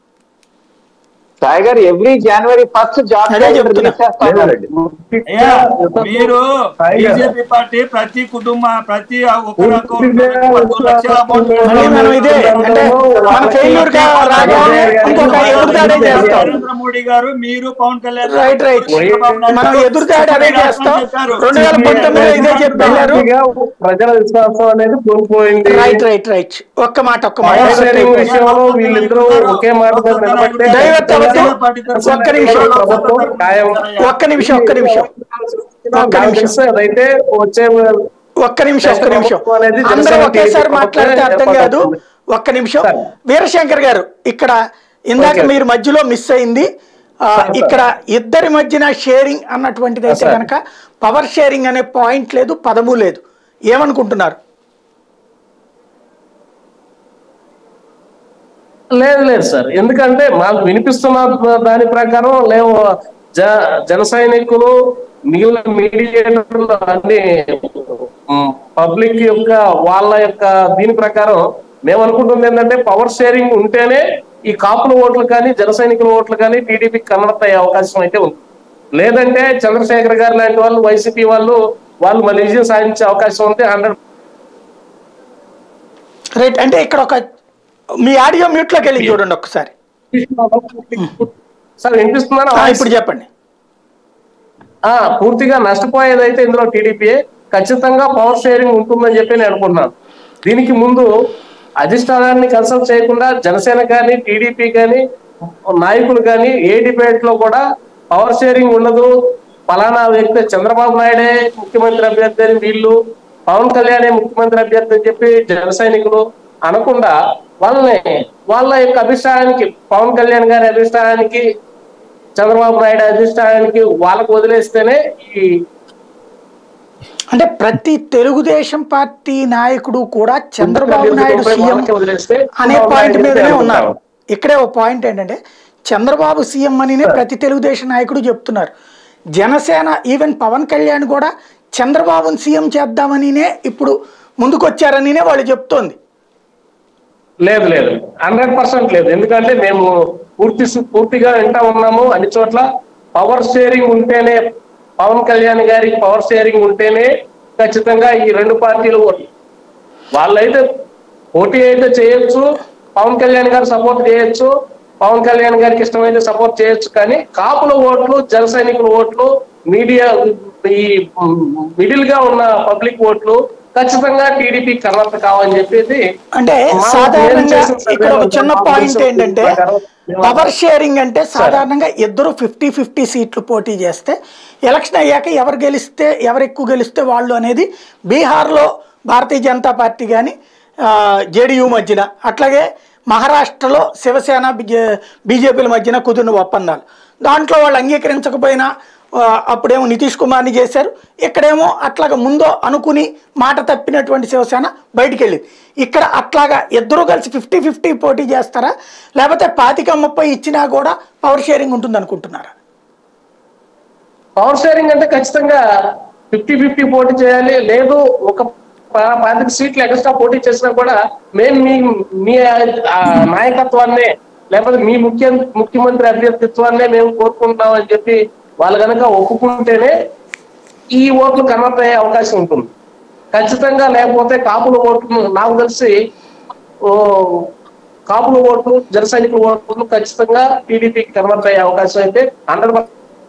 D: సాయి గారు ఎవ్రీ జనవరి ఫస్ట్ జాబ్
A: అదే చెప్తున్నా.
D: చేస్తారండి
E: అయ్యా మీరు బీజేపీ పార్టీ ప్రతి కుటుంబ ప్రతి ఒక్కరు account లోకి పది లక్షల amount
A: మళ్ళీ మనం ఇదే అంటే మన ఫెయిల్యూర్ గా రాగానే ఇంకొక ఎదురుదాడే చేస్తాం
E: నరేంద్ర మోడీ గారు మీరు పవన్ కళ్యాణ్ గారు,
A: రైట్ రైట్
E: చంద్రబాబు నాయుడు
A: మనం
E: గారు
A: ఎదురుదాడి అదే చేస్తాం
E: చెప్పారు.
A: రెండు వేల పంతొమ్మిదిలో ఇదే చెప్పారు
B: ప్రజల విశ్వాసం అనేది కోల్పోయింది
A: రైట్ రైట్ రైట్ ఒక్క మాట ఒక్క మాట
B: పవర్ షేరింగ్ విషయంలో వీళ్ళిద్దరూ ఒకే మాట మీద నిలబడితే
A: దైవత్ అవ్వద్దు. ఒక్క నిమిషం.
B: ప్రభుత్వం ఖాయం.
A: ఒక్క నిమిషం ఒక్క నిమిషం ఒక్క
B: నాకు
A: నిమిషం
B: తెలిసి అదైతే వచ్చే
A: ఒక్క నిమిషం ఒక్క నిమిషం
B: ప్రభుత్వం అనేది
A: అందరూ
B: జనసేన
A: ఒకేసారి
B: టీడీపీ
A: మాట్లాడితే అర్థం
B: ప్రభుత్వం
A: కాదు
B: ఏర్పడుతుంది.
A: ఒక్క నిమిషం
B: సరే.
A: వీరశంకర్ గారు ఇక్కడ ఇందాక
B: ఓకే.
A: మీరు మధ్యలో మిస్ అయింది ఆ, ఇక్కడ ఇద్దరి మధ్యన షేరింగ్ అన్నటువంటిది అయితే
B: సరే.
A: కనుక పవర్ షేరింగ్ అనే పాయింట్ లేదు పదము లేదు ఏమనుకుంటున్నారు
B: లేదు లేదు సార్ ఎందుకంటే మాకు వినిపిస్తున్న దాని ప్రకారం లేవు జ జన సైనికులు మిగిలిన మీడియేటర్లు అన్ని పబ్లిక్ యొక్క వాళ్ళ యొక్క దీని ప్రకారం మేము అనుకుంటుంది ఏంటంటే పవర్ షేరింగ్ ఉంటేనే ఈ కాపుల ఓట్లు కానీ జన సైనికుల ఓట్లు కానీ టీడీపీకి కన్వర్ట్ అయ్యే అవకాశం అయితే ఉంది లేదంటే చంద్రశేఖర్ గారు లాంటి వాళ్ళు వైసీపీ వాళ్ళు వాళ్ళు మళ్ళీ విజయం సాధించే అవకాశం ఉంటే హండ్రెడ్
A: రైట్ అంటే ఇక్కడ ఒక మీ ఆడియో మ్యూట్లోకి వెళ్ళి చూడండి ఒక్కసారి
B: సార్ వినిపిస్తున్నారా
A: ఆ, ఇప్పుడు చెప్పండి
B: ఆ పూర్తిగా నష్టపోయేది అయితే ఇందులో టీడీపీ ఖచ్చితంగా పవర్ షేరింగ్ ఉంటుందని చెప్పి నేను అనుకుంటున్నాను దీనికి ముందు అధిష్టానాన్ని కన్సల్ట్ చేయకుండా జనసేన కానీ టీడీపీ కానీ నాయకులు కానీ ఏ డిబేట్ లో కూడా పవర్ షేరింగ్ ఉండదు ఫలానా వ్యక్తి చంద్రబాబు నాయుడే ముఖ్యమంత్రి అభ్యర్థి అని వీళ్ళు పవన్ కళ్యాణే ముఖ్యమంత్రి అభ్యర్థి అని చెప్పి జన సైనికులు అనకుండా వాళ్ళని వాళ్ళ యొక్క అభిష్టానానికి పవన్ కళ్యాణ్ గారి అభిష్టానానికి చంద్రబాబు నాయుడు అధిష్టానానికి వాళ్ళకు వదిలేస్తేనే ఈ
A: అంటే ప్రతి తెలుగుదేశం పార్టీ నాయకుడు కూడా చంద్రబాబు నాయుడు సీఎం
B: వాళ్ళకి వదిలేస్తే
A: అనే
B: చంద్రబాబు
A: పాయింట్
B: నాయుడు
A: మీదనే
B: అయితే
A: ఉన్నారు
B: అనుకుంటాం.
A: ఇక్కడే ఓ పాయింట్ ఏంటంటే చంద్రబాబు సీఎం అనినే ప్రతి తెలుగుదేశం నాయకుడు చెప్తున్నారు జనసేన ఈవెన్ పవన్ కళ్యాణ్ కూడా చంద్రబాబుని సీఎం చేద్దామనినే ఇప్పుడు ముందుకొచ్చారనినే వాళ్ళు చెప్తోంది
B: లేదు లేదు హండ్రెడ్ పర్సెంట్ లేదు ఎందుకంటే మేము పూర్తి సు- పూర్తిగా వింటా ఉన్నాము అన్ని చోట్ల పవర్ షేరింగ్ ఉంటేనే పవన్ కళ్యాణ్ గారికి పవర్ షేరింగ్ ఉంటేనే ఖచ్చితంగా ఈ రెండు పార్టీలు వాళ్ళైతే పోటీ అయితే చేయొచ్చు పవన్ కళ్యాణ్ గారు సపోర్ట్ చేయొచ్చు పవన్ కళ్యాణ్ గారికి ఇష్టమైతే సపోర్ట్ చేయొచ్చు కానీ కాపుల ఓట్లు జన సైనికుల ఓట్లు మీడియా ఈ మిడిల్ గా ఉన్న పబ్లిక్ ఓట్లు ఖచ్చితంగా టీడీపీ కన్వర్ట్ కావాలని చెప్పేసి
A: అంటే
B: మా
A: సాధారణంగా
B: ఏం చేసిన
A: ఇక్కడ ఒక
B: సర్వేలో
A: చిన్న
B: మాకు
A: పాయింట్
B: తెలిసిన
A: ఏంటంటే
B: ప్రకారం మేము-
A: పవర్ షేరింగ్ అంటే సాధారణంగా ఇద్దరు ఫిఫ్టీ ఫిఫ్టీ సీట్లు పోటీ చేస్తే ఎలక్షన్ అయ్యాక ఎవరు గెలిస్తే ఎవరు ఎక్కువ గెలిస్తే వాళ్ళు అనేది బీహార్లో భారతీయ జనతా పార్టీ కానీ జేడీయూ మధ్యన అట్లాగే మహారాష్ట్రలో శివసేన బిజే- బీజేపీల మధ్యన కుదిరిన ఒప్పందాలు దాంట్లో వాళ్ళు అంగీకరించకపోయినా ఆ, అప్పుడేమో నితీష్ కుమార్ని చేశారు ఇక్కడేమో అట్లాగా ముందో అనుకుని మాట తప్పినటువంటి శివసేన బయటికి వెళ్ళింది ఇక్కడ అట్లాగా ఇద్దరు కలిసి ఫిఫ్టీ ఫిఫ్టీ పోటీ చేస్తారా లేకపోతే పాతిక ముప్పై ఇచ్చినా కూడా పవర్ షేరింగ్ ఉంటుంది అనుకుంటున్నారా
B: పవర్ షేరింగ్ అంటే ఖచ్చితంగా ఫిఫ్టీ ఫిఫ్టీ పోటీ చేయాలి లేదు ఒక పా- పాతిక సీట్లు ఎక్స్ట్రా పోటీ చేసినా కూడా మేము మీ మీ ఆ, నాయకత్వాన్నే లేకపోతే మీ ముఖ్య ముఖ్యమంత్రి అభ్యర్థిత్వాన్నే మేము కోరుకుంటాం అని చెప్పి వాళ్ళు కనుక ఒప్పుకుంటేనే ఈ ఓట్లు కన్వర్ట్ అయ్యే అవకాశం ఉంటుంది ఖచ్చితంగా లేకపోతే కాపుల ఓట్లు నాకు తెలిసి ఓ కాపుల ఓట్లు జన సైనికుల ఓట్లు ఖచ్చితంగా టీడీపీకి కన్వర్ట్ అయ్యే అవకాశం అయితే హండ్రెడ్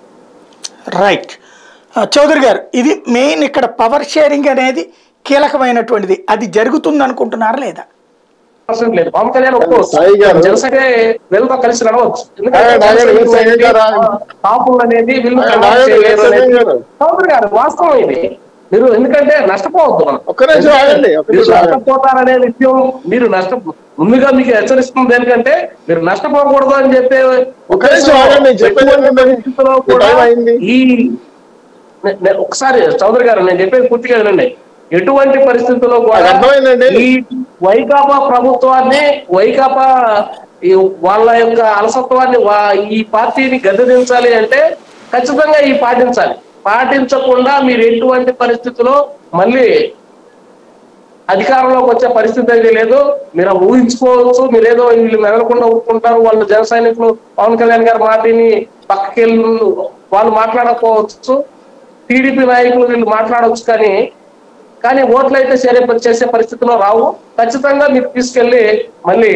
A: రైట్ ఆ, చౌదరి గారు ఇది మెయిన్ ఇక్కడ పవర్ షేరింగ్ అనేది కీలకమైనటువంటిది అది జరుగుతుంది అనుకుంటున్నారా లేదా
B: పర్సెంట్ లేదు పవన్ కళ్యాణ్
C: సాయి గారు-
B: ఒప్పుకోవచ్చు జనసేన వీళ్ళతో కలిసి నడవచ్చు ఎందుకంటే
C: ఆ, నాగేడు
B: జనసేన
C: వీరు సాయి గారు-
B: అనేది కాపులు అనేది వీళ్ళు
C: ఆ,
B: కన్వర్ట్
C: నాగేడు వీరు
B: చేయలేరు
C: సాయి
B: అనేది
C: గారు.
B: చౌదరి గారు వాస్తవం ఇది మీరు ఎందుకంటే నష్టపోవద్దు మనం
C: ఒక్క నిమిషం ఆగండి, ఒక్క
B: మీరు
C: నిమిషం ఆగండి.
B: నష్టపోతారనే విషయం మీరు నష్ట ముందుగా మీకు హెచ్చరిస్తుంది ఎందుకంటే మీరు నష్టపోకూడదు అని చెప్పే
C: ఒక్క నిమిషం ఆగండి, నేను చెప్పేది
B: ఎటువంటి
C: ఏంటంటే,
B: పరిస్థితుల్లో
C: ఈ
B: కూడా
C: టైం అయింది.
B: ఈ నే- నే- ఒకసారి చౌదరి గారు నేను చెప్పేది పూర్తిగా వినండి ఎటువంటి పరిస్థితుల్లో
C: నాకు
B: కూడా
C: అర్థమైందండి.
B: ఈ వైకాపా ప్రభుత్వాన్ని వైకాపా ఈ వాళ్ళ యొక్క అలసత్వాన్ని వా- ఈ పార్టీని గద్దెదించాలి అంటే ఖచ్చితంగా ఈ పాటించాలి పాటించకుండా మీరు ఎటువంటి పరిస్థితుల్లో మళ్ళీ అధికారంలోకి వచ్చే పరిస్థితి అయితే లేదు మీరు అవి ఊహించుకోవచ్చు మీరు ఏదో వీళ్ళు మెదలకుండా ఊరుకుంటారు వాళ్ళు జన సైనికులు పవన్ కళ్యాణ్ గారి మాటిని పక్కకెళ్ళి వాళ్ళు మాట్లాడకపోవచ్చు టీడీపీ నాయకులు వీళ్ళు మాట్లాడవచ్చు కానీ కానీ ఓట్లు అయితే చేరే చేసే పరిస్థితిలో రావు ఖచ్చితంగా మీరు తీసుకెళ్లి మళ్ళీ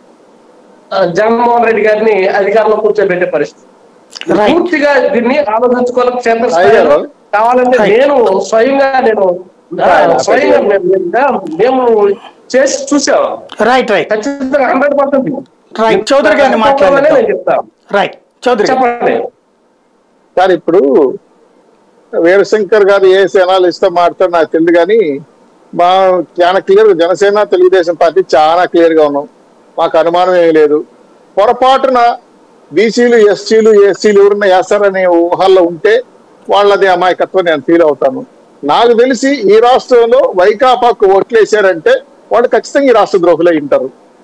B: ఆ, జగన్మోహన్ రెడ్డి గారిని అధికారంలో కూర్చోబెట్టే పరిస్థితి
A: Right.
B: పూర్తిగా దీన్ని ఆలోచించుకోవాలి క్షేత్ర
C: అయ్యారు.
B: స్థాయిలో కావాలంటే
A: Right.
B: నేను స్వయంగా నేను ఆ, స్వయంగా మేము- మేము చేసి చూసాం
A: రైట్ రైట్
B: ఖచ్చితంగా హండ్రెడ్ పర్సెంట్
A: Right. చౌదరి గారిని మాట్లాడండి.
B: నేను చెప్తాను
A: రైట్ చౌదరి గారు.
B: చెప్పండి
C: సార్ ఇప్పుడు వీరశంకర్ గారు ఏ సేనాలు ఇస్తే మాడతారు నాకు తెలియదు కానీ మా చాలా క్లియర్ జనసేన తెలుగుదేశం పార్టీ చాలా క్లియర్ గా ఉన్నాం మాకు అనుమానం ఏమీ లేదు పొరపాటున బీసీలు ఎస్సీలు ఎస్సీలు ఎవరన్నా వేస్తారనే ఊహల్లో ఉంటే వాళ్ళది అమాయకత్వం నేను ఫీల్ అవుతాను నాకు తెలిసి ఈ రాష్ట్రంలో వైకాపాకు ఓట్లేశారంటే వాళ్ళు ఖచ్చితంగా ఈ రాష్ట్ర ద్రోహులే ఉంటారు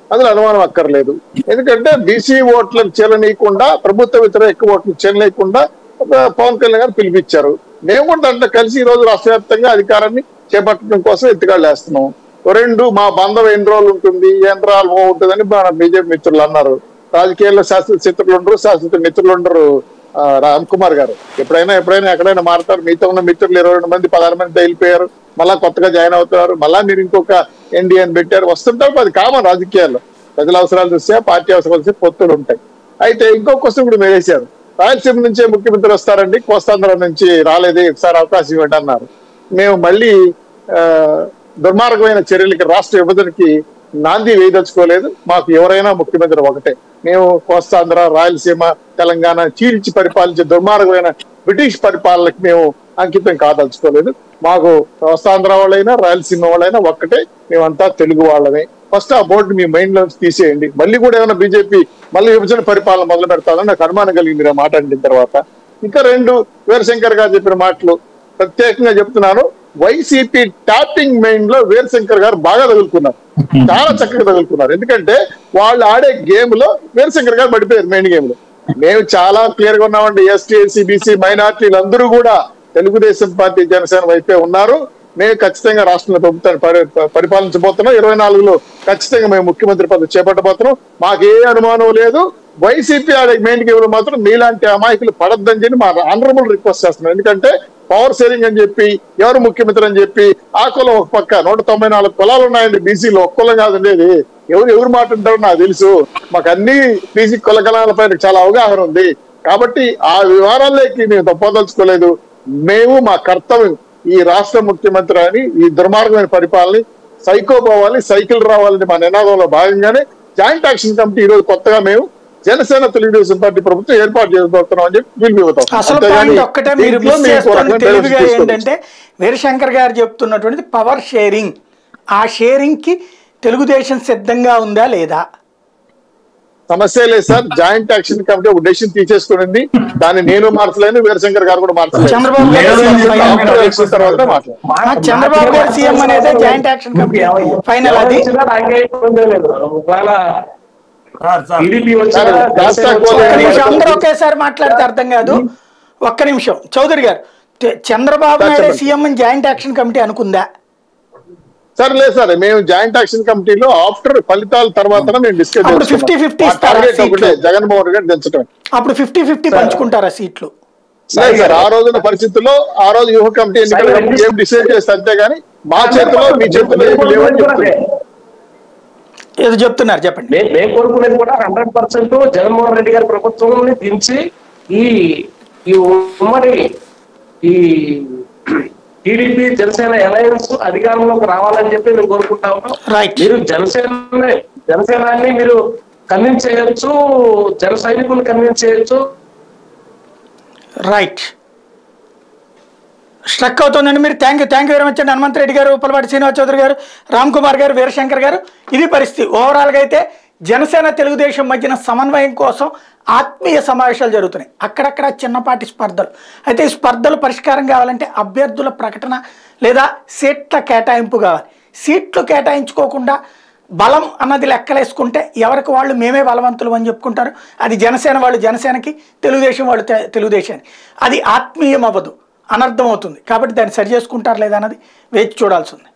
C: అందులో అనుమానం అక్కర్లేదు ఎందుకంటే బీసీ ఓట్లను చేరనీయకుండా ప్రభుత్వ వ్యతిరేక ఓట్లు చేరనీయకుండా ఒక పవన్ కళ్యాణ్ గారు పిలిపించారు మేము కూడా దాంట్లో కలిసి ఈ రోజు రాష్ట్ర వ్యాప్తంగా అధికారాన్ని చేపట్టడం కోసం ఎత్తుకాళ్ళు వేస్తున్నాం రెండు మా బంధం ఎన్ని రోజులు ఉంటుంది ఎన్ని రోజులు ఉంటుందని మన బీజేపీ మిత్రులు అన్నారు రాజకీయాల్లో శాస్త్ర చిత్రులు ఉండరు శాస్త్ర మిత్రులు ఉండరు ఆ, రామ్ కుమార్ గారు ఎప్పుడైనా ఎప్పుడైనా ఎక్కడైనా మారుతారు మీతో ఉన్న మిత్రులు ఇరవై రెండు మంది పదహారు మంది వెళ్ళిపోయారు మళ్ళా కొత్తగా జాయిన్ అవుతున్నారు మళ్ళా మీరు ఇంకొక ఎన్డీఏని పెట్టారు వస్తుంటారు అది కామన్ రాజకీయాల్లో ప్రజల అవసరాలు చూస్తే పార్టీ అవసరాలు చూస్తే పొత్తులు ఉంటాయి అయితే ఇంకో క్వశ్చన్ కూడా మీరు వేశారు రాయలసీమ నుంచే ముఖ్యమంత్రి వస్తారండి కోస్తాంధ్ర నుంచి రాలేదు ఒకసారి అవకాశం ఇవ్వండి అన్నారు మేము మళ్ళీ ఆ, దుర్మార్గమైన చర్యలకి రాష్ట్ర విభజనకి నాంది వేయదలుచుకోలేదు మాకు ఎవరైనా ముఖ్యమంత్రి ఒకటే మేము కోస్తాంధ్ర రాయలసీమ తెలంగాణ చీల్చి పరిపాలించే దుర్మార్గమైన బ్రిటిష్ పరిపాలనకి మేము అంకితం కాదలుచుకోలేదు మాకు కోస్తాంధ్ర వాళ్ళైనా రాయలసీమ వాళ్ళైనా ఒక్కటే మేమంతా తెలుగు వాళ్ళమే ఫస్ట్ ఆ బోర్డు మీ మైండ్ లోంచి తీసేయండి మళ్ళీ కూడా ఏమైనా బీజేపీ మళ్ళీ విభజన పరిపాలన మొదలు పెడతాదని నాకు అనుమానం కలిగింది మీరు ఆ మాట అంటిన తర్వాత ఇంకా రెండు వీరశంకర్ గారు చెప్పిన మాటలు ప్రత్యేకంగా చెప్తున్నాను వైసీపీ టాపింగ్ మైండ్ లో వీరశంకర్ గారు బాగా తగులుకున్నారు చాలా చక్కగా తగులుకున్నారు ఎందుకంటే వాళ్ళు ఆడే గేమ్ లో వీరశంకర్ గారు పడిపోయారు మెయిన్ గేమ్ లో మేము చాలా క్లియర్ గా ఉన్నామండి ఎస్టీ ఎస్సీ బీసీ మైనార్టీలు అందరూ కూడా తెలుగుదేశం పార్టీ జనసేన వైపే ఉన్నారు మేము ఖచ్చితంగా రాష్ట్రంలో ప్రభుత్వాన్ని పరి- పరిపాలించబోతున్నాం ఇరవై నాలుగులో ఖచ్చితంగా మేము ముఖ్యమంత్రి పదవి చేపట్టబోతున్నాం మాకే అనుమానం లేదు వైసీపీ ఆడే మెయిన్ గేమ్ లో మాత్రం మీలాంటి అమాయకులు పడద్దని చెప్పి మా ఆనరబుల్ రిక్వెస్ట్ చేస్తున్నాం ఎందుకంటే పవర్ షేరింగ్ అని చెప్పి ఎవరు ముఖ్యమంత్రి అని చెప్పి ఆ కులం ఒక పక్క నూట తొంభై నాలుగు కులాలు ఉన్నాయండి బీసీలో ఒక్క కులం కాదు ఉండేది ఎవరు ఎవరు మాట ఉంటారో నాకు తెలుసు మాకు అన్ని బీసీ కుల కులాలపైన చాలా అవగాహన ఉంది కాబట్టి ఆ వివరాల్లోకి మేము తప్పదలుచుకోలేదు మేము మా కర్తవ్యం ఈ రాష్ట్ర ముఖ్యమంత్రి అని ఈ దుర్మార్గమైన పరిపాలన సైకో పోవాలి సైకిల్ రావాలని మా నినాదంలో భాగంగానే జాయింట్ యాక్షన్ కమిటీ ఈ రోజు కొత్తగా మేము జనసేన తెలుగుదేశం పార్టీ ప్రభుత్వం ఏర్పాటు చేయబోతున్నాం అని చెప్పి పిలిపిపోతాం
A: అసలు పాయింట్ ఒక్కటే మీరు మిస్ చేస్తున్న తెలివిగా ఏంటంటే వీరశంకర్ గారు చెప్తున్నటువంటిది పవర్ షేరింగ్ ఆ షేరింగ్ కి తెలుగుదేశం సిద్ధంగా ఉందా లేదా
C: సమస్య లేదు సార్ జాయింట్ యాక్షన్ కమిటీ ఒక డెసిషన్ తీసేసుకునింది దాన్ని నేను మార్చలేను వీరశంకర్ గారు కూడా మార్చలేదు
A: చంద్రబాబు గారు
E: లేదు,
A: సీఎం
E: లేదు,
A: ఫైనల్.
C: After election తర్వాత మాట్లాడు
A: ఆ, చంద్రబాబు గారు సీఎం అనేది జాయింట్ యాక్షన్ కమిటీ ఫైనల్ అది
B: నాకే ఇబ్బంది లేదు ఒకవేళ
E: సార్ సార్
B: టీడీపీ
C: సార్,
B: వచ్చినా
C: రాష్ట్ర
B: జనసేన
C: కోలే-
A: ఒక్క
B: వచ్చినా
A: నిమిషం అందరూ ఒకేసారి మాట్లాడితే అర్థం కాదు ఒక్క నిమిషం చౌదరి గారు తె- చంద్రబాబు నాయుడు
C: చెప్పండి.
A: సీఎం అని జాయింట్ యాక్షన్ కమిటీ అనుకుందా
C: సార్ లేదు సార్ మేము జాయింట్ యాక్షన్ కమిటీలో ఆఫ్టర్ ఫలితాల తర్వాత మేము డిస్కస్
A: అప్పుడు 50-50 ఇస్తారా
C: టార్గెట్ ఒకటే
A: సీట్లు?
C: జగన్మోహన్ రెడ్డి దించడం
A: అప్పుడు ఫిఫ్టీ ఫిఫ్టీ పంచుకుంటారా సీట్లు
C: లేదు సార్ ఆ రోజున పరిస్థితుల్లో ఆ రోజు యువ కమిటీ ఎన్నికల
B: సార్,
C: కమిటీ ఏం డిసైడ్ చేస్తే అంతేగాని మా చేతిలో మీ చేతిలో ఏమి లేవని చెప్తున్నాను
A: ఏదో చెప్తున్నారు చెప్పండి
B: మే- మేము కోరుకునేది కూడా హండ్రెడ్ పర్సెంట్ జగన్మోహన్ రెడ్డి గారి ప్రభుత్వం దించి ఈ ఈ ఉమ్మడి ఈ టీడీపీ జనసేన అలయన్స్ అధికారంలోకి రావాలని చెప్పి మేము కోరుకుంటా ఉన్నాం
A: రైట్
B: మీరు జనసేన జనసేనాన్ని మీరు కన్విన్స్ చేయొచ్చు జన సైనికులు కన్విన్స్ చేయొచ్చు
A: రైట్ స్ట్రక్ అవుతుందండి మీరు thank you thank you very much అండి హనుమంత్ రెడ్డి గారు ఉప్పలపాటి శ్రీనివాస్ చౌదరి గారు రామ్ కుమార్ గారు వీరశంకర్ గారు ఇది పరిస్థితి ఓవరాల్గా అయితే జనసేన తెలుగుదేశం మధ్యన సమన్వయం కోసం ఆత్మీయ సమావేశాలు జరుగుతున్నాయి అక్కడక్కడ చిన్నపాటి స్పర్ధలు అయితే ఈ స్పర్ధలు పరిష్కారం కావాలంటే అభ్యర్థుల ప్రకటన లేదా సీట్ల కేటాయింపు కావాలి సీట్లు కేటాయించుకోకుండా బలం అన్నది లెక్కలేసుకుంటే ఎవరికి వాళ్ళు మేమే బలవంతులు అని చెప్పుకుంటారు అది జనసేన వాళ్ళు జనసేనకి తెలుగుదేశం వాళ్ళు తె- తెలుగుదేశానికి అది ఆత్మీయం అవ్వదు అనర్థం అవుతుంది కాబట్టి దాన్ని సరి చేసుకుంటారు లేదా అన్నది వేచి చూడాల్సి ఉంది